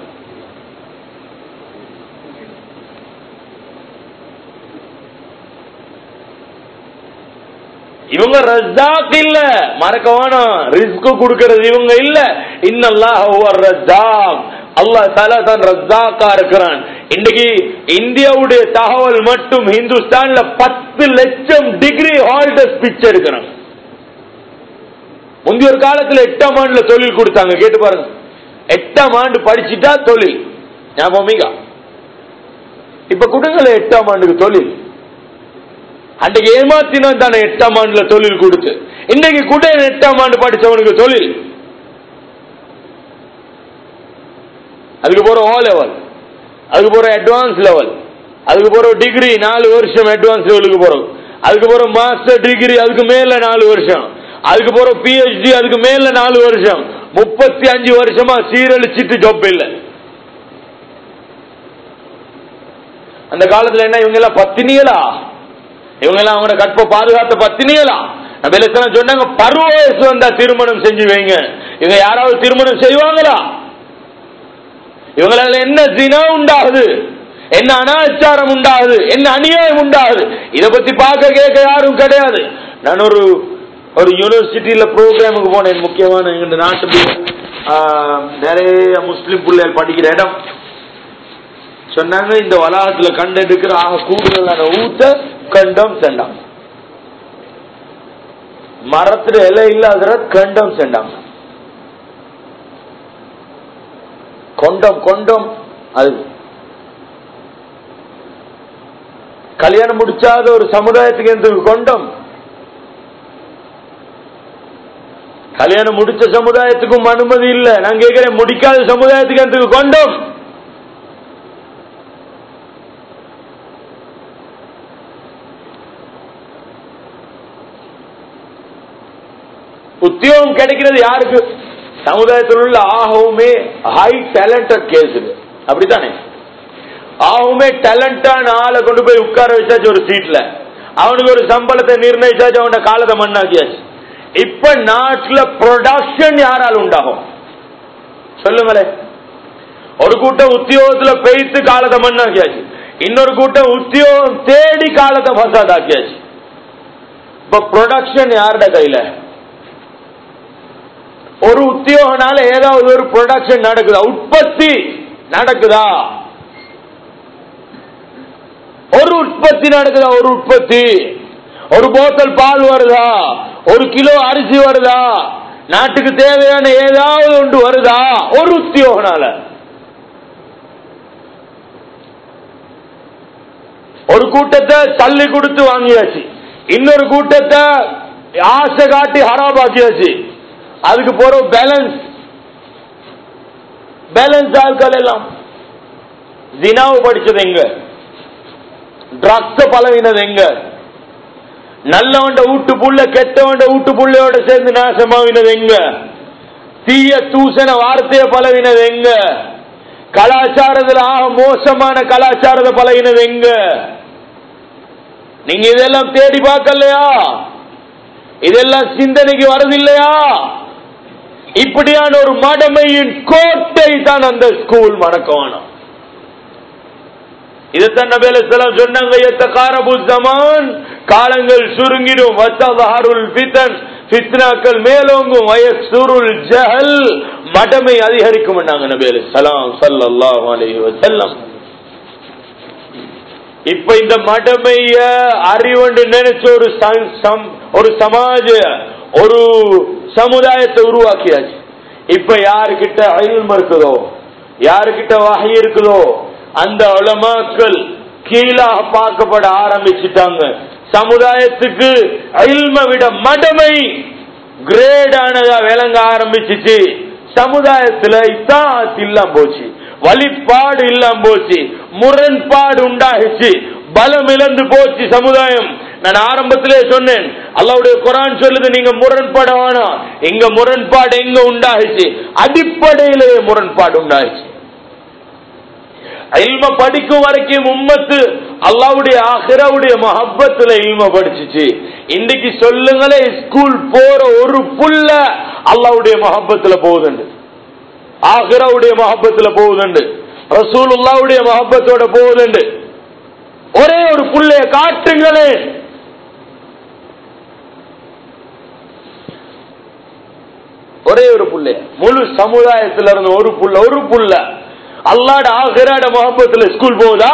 இவங்க ரஸ்தாக் இல்ல மறக்க வேணாம் ரிஸ்க் கொடுக்கிறது இவங்க இல்ல இன்னல்லாஹ் ஹுவர் ரஸ்தாக் அல்லாஹ் தஆலா தான் ரஸ்தாக்கா இருக்கிறான் இன்னைக்கு இந்தியாவுடைய தகவல் மட்டும் ஹிந்துஸ்தான்ல பத்து லட்சம் டிகிரி ஹால்டர்ஸ் பிச்சை எடுக்கிறாங்க முந்தைய ஒரு காலத்துல எட்டாம் ஆண்டுல தொழில் கொடுத்தாங்க கேட்டு பாருங்க எட்டாம் ஆண்டு படிச்சுட்டா தொழில் ஞாபகமிகா இப்ப கொடுங்கல எட்டாம் ஆண்டுக்கு தொழில் அன்றைக்கு ஏமாத்தினோம் தானே எட்டாம் ஆண்டுல தொழில் கொடுத்து இன்னைக்கு கூட எட்டாம் ஆண்டு படிச்சவனுக்கு தொழில் அதுக்கு போற ஓ லெவல் அதுக்கு போற அட்வான்ஸ் லெவல் அதுக்கு போற டிகிரி நாலு வருஷம் அட்வான்ஸ் லெவலுக்கு போறோம் அதுக்கு போற மாஸ்டர் டிகிரி அதுக்கு மேல நாலு வருஷம் அதுக்கு போற பிஹெச்டி அதுக்கு மேல நாலு வருஷம் முப்பத்தி அஞ்சு வருஷமா சீரழிச்சிட்டு ஜாப் இல்ல அந்த காலத்துல என்ன இவங்க எல்லாம் பத்தினிகளா இவங்க எல்லாம் அவங்களோட கற்ப பாதுகாத்த பத்தினிகளா நம்ம சொன்னாங்க பருவ வயசு வந்தா திருமணம் செஞ்சு வைங்க இவங்க யாராவது திருமணம் செய்வாங்களா இவங்களால என்ன தினா உண்டாகுது என்ன அனாச்சாரம் உண்டாகுது என்ன அநியாயம் உண்டாகுது இத பத்தி பார்க்க கேட்க யாரும் கிடையாது நான் ஒரு ஒரு யூனிவர்சிட்டியில ப்ரோக்ராமுக்கு போனேன் முக்கியமான எங்க நாட்டு ஆஹ், நிறைய முஸ்லிம் பிள்ளைகள் படிக்கிற இடம் சொன்னாங்க இந்த வளாகத்துல கண்டெடுக்கிற ஆக கூடுதலான ஊத்த கண்டம் செண்டாம் மரத்துல இலை இல்லாத கண்டம் செண்டாங்க கொண்டம் கொண்டம் அது கல்யாணம் முடிச்சாத ஒரு சமுதாயத்துக்கு எந்த கொண்டம் கல்யாணம் முடிச்ச சமுதாயத்துக்கும் அனுமதி இல்ல நான் கேட்கிறேன் முடிக்காத சமுதாயத்துக்கு எந்த கொண்டம் உத்தியோகம் கிடைக்கிறது யாருக்கு சமுதாயத்தில் உள்ள ஆகவுமே ஹை டேலண்டட் கேஸ் இது அப்படித்தானே ஆகவுமே டேலண்டான ஆளை கொண்டு போய் உட்கார வச்சாச்சு ஒரு சீட்ல அவனுக்கு ஒரு சம்பளத்தை நிர்ணயிச்சாச்சு அவனோட காலத்தை மண்ணாக்கியாச்சு இப்ப நாட்டுல ப்ரொடக்ஷன் யாரால் உண்டாகும் சொல்லுங்களேன் ஒரு கூட்டம் உத்தியோகத்துல பெய்த்து காலத்தை மண்ணாக்கியாச்சு இன்னொரு கூட்டம் உத்தியோகம் தேடி காலத்தை ஃபசாதாக்கியாச்சு இப்ப ப்ரொடக்ஷன் யாரோட கையில ஒரு உத்தியோகனால ஏதாவது ஒரு ப்ரொடக்ஷன் நடக்குதா உற்பத்தி நடக்குதா ஒரு உற்பத்தி நடக்குதா ஒரு உற்பத்தி ஒரு போத்தல் பால் வருதா ஒரு கிலோ அரிசி வருதா நாட்டுக்கு தேவையான ஏதாவது ஒன்று வருதா ஒரு உத்தியோகனால ஒரு கூட்டத்தை தள்ளி கொடுத்து வாங்கியாச்சு இன்னொரு கூட்டத்தை ஆசை காட்டி ஹராபாக்கியாச்சு அதுக்கு போற பேலன்ஸ் பேலன்ஸ் ஆட்கள் எல்லாம் தினாவு படிச்சது எங்க ட்ரக்ஸ் பழகினது எங்க நல்லவண்ட வீட்டு புள்ள கெட்டவண்ட வீட்டு புள்ளையோட சேர்ந்து நாசமாவினது எங்க தீய தூசண வார்த்தைய பழகினது எங்க கலாச்சாரத்துல ஆக மோசமான கலாச்சாரத்தை பழகினது எங்க நீங்க இதெல்லாம் தேடி பார்க்கலையா இதெல்லாம் சிந்தனைக்கு வரதில்லையா இப்படியான ஒரு மடமையின் கோட்டை தான் அந்த ஸ்கூல் மறக்கவானம் இதைத்தான் நபி அலைஹிஸ்ஸலாம் சொன்னாங்க எத்தகாரபு ஜமான் காலங்கள் சுருங்கிடும் வத்ததஹருல் ஃபிதன் ஃபித்னாக்கள் மேலோங்கும் வயசுருல் ஜஹல் மடமை அதிகரிக்கும் நபி அலைஹிஸ்ஸலாம் ஸல்லல்லாஹு அலைஹி வஸல்லம் இப்ப இந்த மடமைய அறிவண்டு நினைச்ச ஒரு சம்- சம்- ஒரு சமாஜ ஒரு சமுதாயத்தை உருவாக்கியாச்சு இப்ப யாருக்கிட்ட அயல்ம இருக்குதோ யாருக்கிட்ட வகை இருக்குதோ அந்த உலமாக்கள் கீழாக பார்க்கப்பட ஆரம்பிச்சிட்டாங்க சமுதாயத்துக்கு அயல்ம விட மடமை கிரேடானதா விளங்க ஆரம்பிச்சிச்சு சமுதாயத்துல இத்தாத் இல்லாம போச்சு வழிபாடு இல்லாம போச்சு முரண்பாடு உண்டாகிச்சு பலம் இழந்து போச்சு சமுதாயம் நான் ஆரம்பத்திலே சொன்னேன் அல்லாவுடைய குரான் சொல்லுது நீங்க முரண்பட வேணாம் எங்க முரண்பாடு எங்க உண்டாகிச்சு அடிப்படையிலேயே முரண்பாடு உண்டாகிச்சு இல்ம படிக்கும் வரைக்கும் உம்மத்து அல்லாவுடைய ஆஹிராவுடைய மஹப்பத்துல இல்ம படிச்சுச்சு இன்னைக்கு சொல்லுங்களே ஸ்கூல் போற ஒரு புள்ள அல்லாவுடைய மஹப்பத்துல போகுதுண்டு ஆஹிராவுடைய மஹப்பத்துல போகுதுண்டு ரசூலுல்லாவுடைய மஹப்பத்தோட போகுதுண்டு ஒரே ஒரு புள்ளைய காட்டுங்களே புள்ளைய முழு சமுதாயத்துல இருந்து ஒரு புள்ள ஒரு புள்ள அல்லாட ஆகிராட முகப்பத்துல ஸ்கூல் போகுதா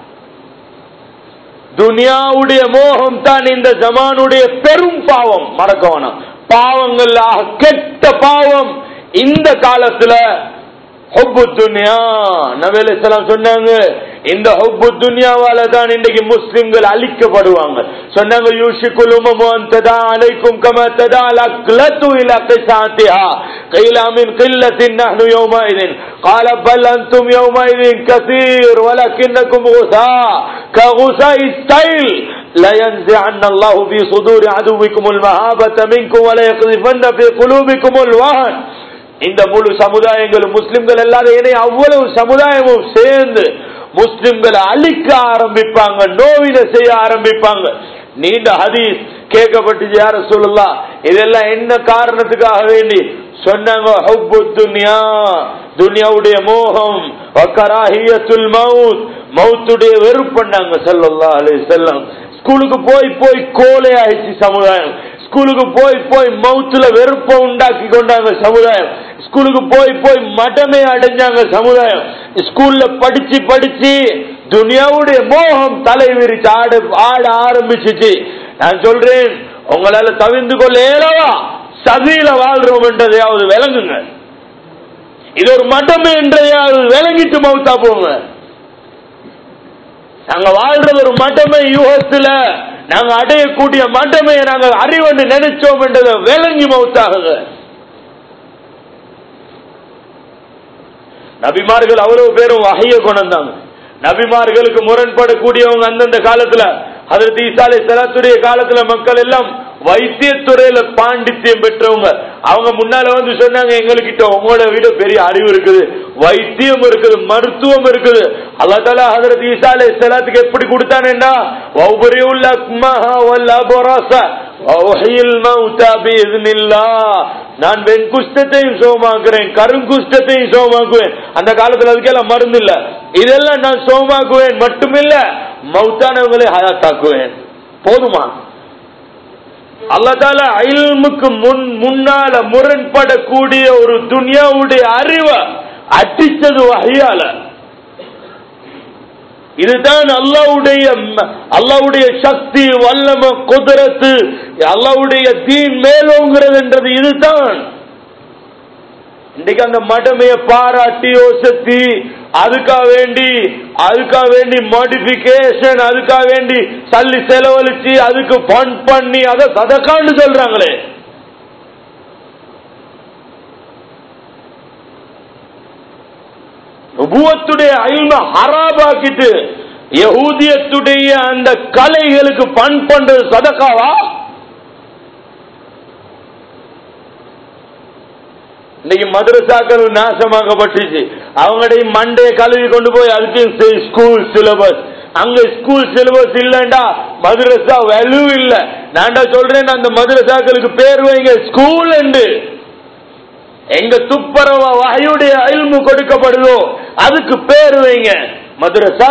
துனியாவுடைய மோகம் தான் இந்த ஜமானுடைய பெரும் பாவம் மறக்க வேணாம் பாவங்கள்ல ஆக கெட்ட பாவம் இந்த காலத்துல ஹொப்பு துன்யா நவேல சொன்னாங்க இந்த ஹொப்பு துன்யாவால தான் இன்றைக்கு முஸ்லிம்கள் அழிக்கப்படுவாங்க சொன்னாங்க யூஷிக்குல் உமமு ததா அலைக்கும் கம ததா லக்லத்து இலா கிசாத்திஹா قيل من قلة نحن يومئذ قال بل أنتم يومئذ كثير ولكنكم غثاء كغثاء السيل لينزعن الله في صدور عدوكم المهابة منكم وليقذفن في قلوبكم الوهن இந்த முழு சமுதாயங்களும் முஸ்லிம்கள் எல்லாரும் இணை அவ்வளவு சமுதாயமும் சேர்ந்து முஸ்லிம்களை அழிக்க ஆரம்பிப்பாங்க நோவினை செய்ய ஆரம்பிப்பாங்க நீண்ட ஹதீஸ் கேட்கப்பட்டு யார சொல்லலாம் இதெல்லாம் என்ன காரணத்துக்காக வேண்டி சொன்னாங்க ஹுப்பு துன்யா துன்யாவுடைய மோகம் வக்கராஹியத்துல் மவுத் மவுத்துடைய வெறுப்பண்ணாங்க ஸல்லல்லாஹு அலைஹி வஸல்லம் ஸ்கூலுக்கு போய் போய் கோலை ஆயிடுச்சு சமுதாயம் ஸ்கூலுக்கு போய் போய் மவுத்துல வெறுப்ப உண்டாக்கி கொண்டாங்க சமுதாயம் ஸ்கூலுக்கு போய் போய் மடமே அடைஞ்சாங்க சமுதாயம் ஸ்கூல்ல படிச்சு படிச்சு துனியாவுடைய மோகம் தலை விரிச்சு ஆட ஆட ஆரம்பிச்சுச்சு நான் சொல்றேன் உங்களால தவிர்ந்து கொள்ள ஏலவா சதியில வாழ்றோம் என்றதையாவது விளங்குங்க இது ஒரு மடமே என்றதையாவது விளங்கிட்டு மவுத்தா போங்க நாங்க வாழ்றது ஒரு மட்டமை யூகத்துல நாங்க அடையக்கூடிய மட்டமை நாங்க அறிவண்டு நினைச்சோம் என்றதை விளங்கி மவுத்தாகுங்க நபிமார்கள் அவ்வளவு பேரும் வகைய கொண்டாங்க நபிமார்களுக்கு முரண்படக்கூடியவங்க அந்தந்த காலத்துல அதற்கு ஈசாலை செலத்துடைய காலத்துல மக்கள் எல்லாம் வைத்தியத்துறையில பாண்டித்யம் பெற்றவங்க அவங்க முன்னால வந்து சொன்னாங்க எங்ககிட்ட உங்களோட விட பெரிய அறிவு இருக்குது வைத்தியம் இருக்குது மருத்துவம் இருக்குது அல்லா தாலா ஹதரத் ஈசா அலை சலாத்துக்கு எப்படி கொடுத்தானேண்டா ஒவ்வொரு உள்ள அக்மஹா வல் அபராசா வஹில் மௌதா பிஇذنில்லாஹ் நான் வெண் குஷ்டத்தையும் சோமாக்குறேன் கருங்குஷ்டத்தையும் சோமாக்குவேன் அந்த காலத்துல அதுக்கெல்லாம் மருந்து இல்ல இதெல்லாம் நான் சோமாக்குவேன் மட்டுமில்ல மௌத்தானவங்களை ஹயாத்தாக்குவேன் போதுமா அல்லதால அயல்முக்கு முன் முன்னால முரண்படக்கூடிய ஒரு துனியாவுடைய அறிவை அடிச்சது வகையால இதுதான் அல்லாவுடைய அல்லாவுடைய சக்தி வல்லம குதிரத்து அல்லாவுடைய தீன் மேலோங்கிறதுன்றது இதுதான் இன்னைக்கு அந்த மடமைய பாராட்டி யோசித்தி அதுக்காக வேண்டி அதுக்காக வேண்டி மாடிபிகேஷன் அதுக்காக வேண்டி சல்லி செலவழிச்சு அதுக்கு ஃபண்ட் பண்ணி அதை சதக்காண்டு சொல்றாங்களே நுபுவத்துடைய அல்ம ஹராபாக்கிட்டு யகூதியத்துடைய அந்த கலைகளுக்கு பண் பண்றது சதக்காவா இன்னைக்கு மதரசாக்கள் நாசமாக்கப்பட்டுச்சு அவங்களுடைய மண்டைய கழுவி கொண்டு போய் அதுக்கு ஸ்கூல் சிலபஸ் அங்க ஸ்கூல் சிலபஸ் இல்லண்டா மதரசா வேல்யூ இல்ல நான்டா சொல்றேன் அந்த மதரசாக்களுக்கு பேர் வைங்க ஸ்கூல் என்று எங்க துப்பரவ வகையுடைய அயல்மு கொடுக்கப்படுதோ அதுக்கு பேர் வைங்க மதுரசா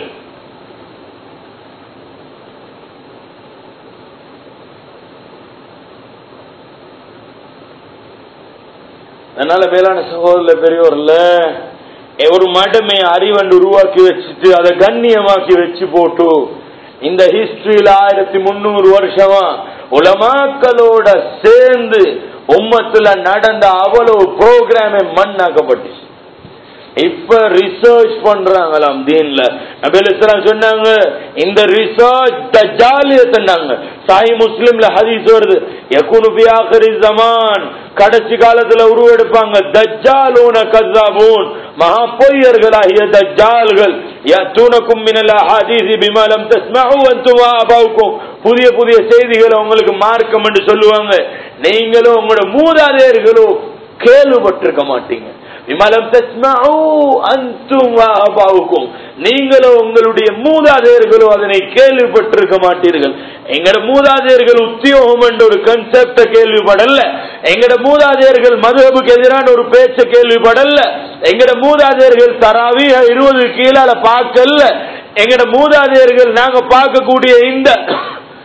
அதனால மேலான சகோதர பெரியவர்ல ஒரு மடமை அறிவண்டு உருவாக்கி வச்சுட்டு அதை கண்ணியமாக்கி வச்சு போட்டு இந்த ஹிஸ்டரியில ஆயிரத்தி முன்னூறு வருஷமா உலமாக்களோட சேர்ந்து உம்மத்துல நடந்த அவ்வளவு ப்ரோக்ராமே மண்ணாக்கப்பட்டுச்சு இப்ப ரிசர்ச் பண்றாங்களாம் தீன்ல நபிலாம் சொன்னாங்க இந்த ரிசர்ச் தஜாலியத்தாங்க சாய் முஸ்லிம்ல ஹதீஸ் வருது யகுனு ஃபி ஆഖിരി ஜமான் கடைசி காலத்துல உருவெடுப்பாங்க தஜ்ஜாலூன கஸாபூன் மகா பொய்யர்களாகிய தஜ்ஜால்கள் யத்தூனக்கும் மினல் அஹாதீஸி பிமா லம் தஸ்மஉ அன்தும் வஆபாவுக்கும் புதிய புதிய செய்திகளை உங்களுக்கு மார்க்கம் என்று சொல்லுவாங்க நீங்களும் உங்களோட மூதாதையர்களும் கேள்விப்பட்டிருக்க மாட்டீங்க விமலம் தஸ்மஉ அன்தும் வஆபாவுக்கும் நீங்களோ உங்களுடைய மூதாதையர்களோ அதனை கேள்விப்பட்டிருக்க மாட்டீர்கள் எங்கட மூதாதையர்கள் உத்தியோகம் என்ற ஒரு கன்செப்ட கேள்விப்படல எங்கட மூதாதையர்கள் மதுஹபுக்கு எதிரான ஒரு பேச்ச கேள்விப்படல எங்கட மூதாதையர்கள் தராவி இருபது கீழால பார்க்கல எங்கட மூதாதையர்கள் நாங்க பார்க்கக்கூடிய இந்த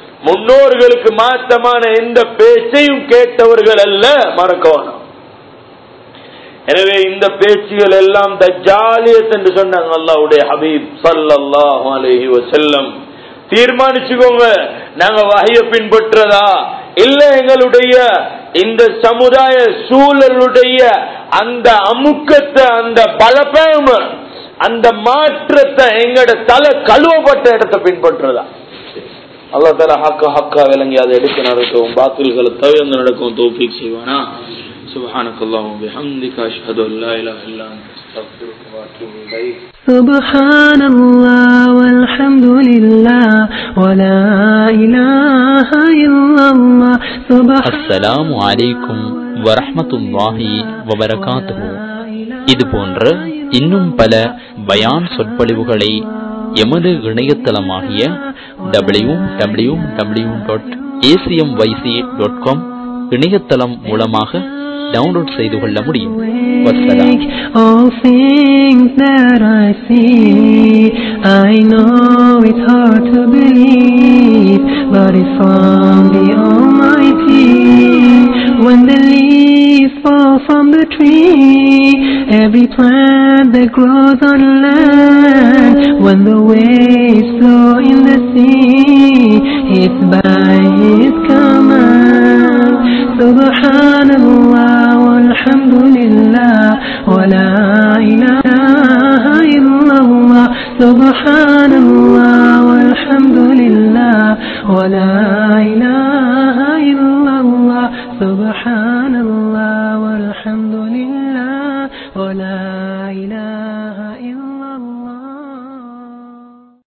முன்னோர்களுக்கு மாற்றமான எந்த பேச்சையும் கேட்டவர்கள் அல்ல மறக்கணும் எனவே இந்த பேச்சுகள் எல்லாம் தஜ்ஜாலியத் என்று சொன்னாங்க அல்லாஹ்வுடைய ஹபீப் ஸல்லல்லாஹு அலைஹி வஸல்லம் தீர்மானிச்சுக்கோங்க நாங்க வகைய பின்பற்றதா இல்ல எங்களுடைய இந்த சமுதாய சூழலுடைய அந்த அமுக்கத்தை அந்த பலப்பேம அந்த மாற்றத்தை எங்கட தலை கழுவப்பட்ட இடத்தை பின்பற்றுறதா அல்லா தால ஹக்கா ஹக்கா விளங்கி அதை எடுத்து நடக்கவும் பாத்தில்களை தவிர்த்து நடக்கவும் தோஃபிக் செய்வானா سبحانك اللهم وبحمدك أشهد أن لا إله إلا أنت أستغفرك وأتوب إليك سبحان الله والحمد لله ولا إله إلا الله سبحان அஸ்ஸலாமு அலைக்கும் வரஹ்மத்துல்லாஹி வபரகாத்துஹு இது போன்ற இன்னும் பல பயான் சொற்பொழிவுகளை எமது இணையதளமாகிய W W W dot ACM YC dot com இணையதளம் மூலமாக டவுன்லோட் செய்து கொள்ள முடியும் வஸ்ஸலாம் All things that I see, I know it's hard to believe, but it's from the Almighty. When the leaves fall from the tree, every plant that grows on land, when the waves flow in the sea, it's by His command. Subhanallah walhamdulillah wa la ilaha illallah. Subhanallah walhamdulillah wa la ilaha illallah. Subhan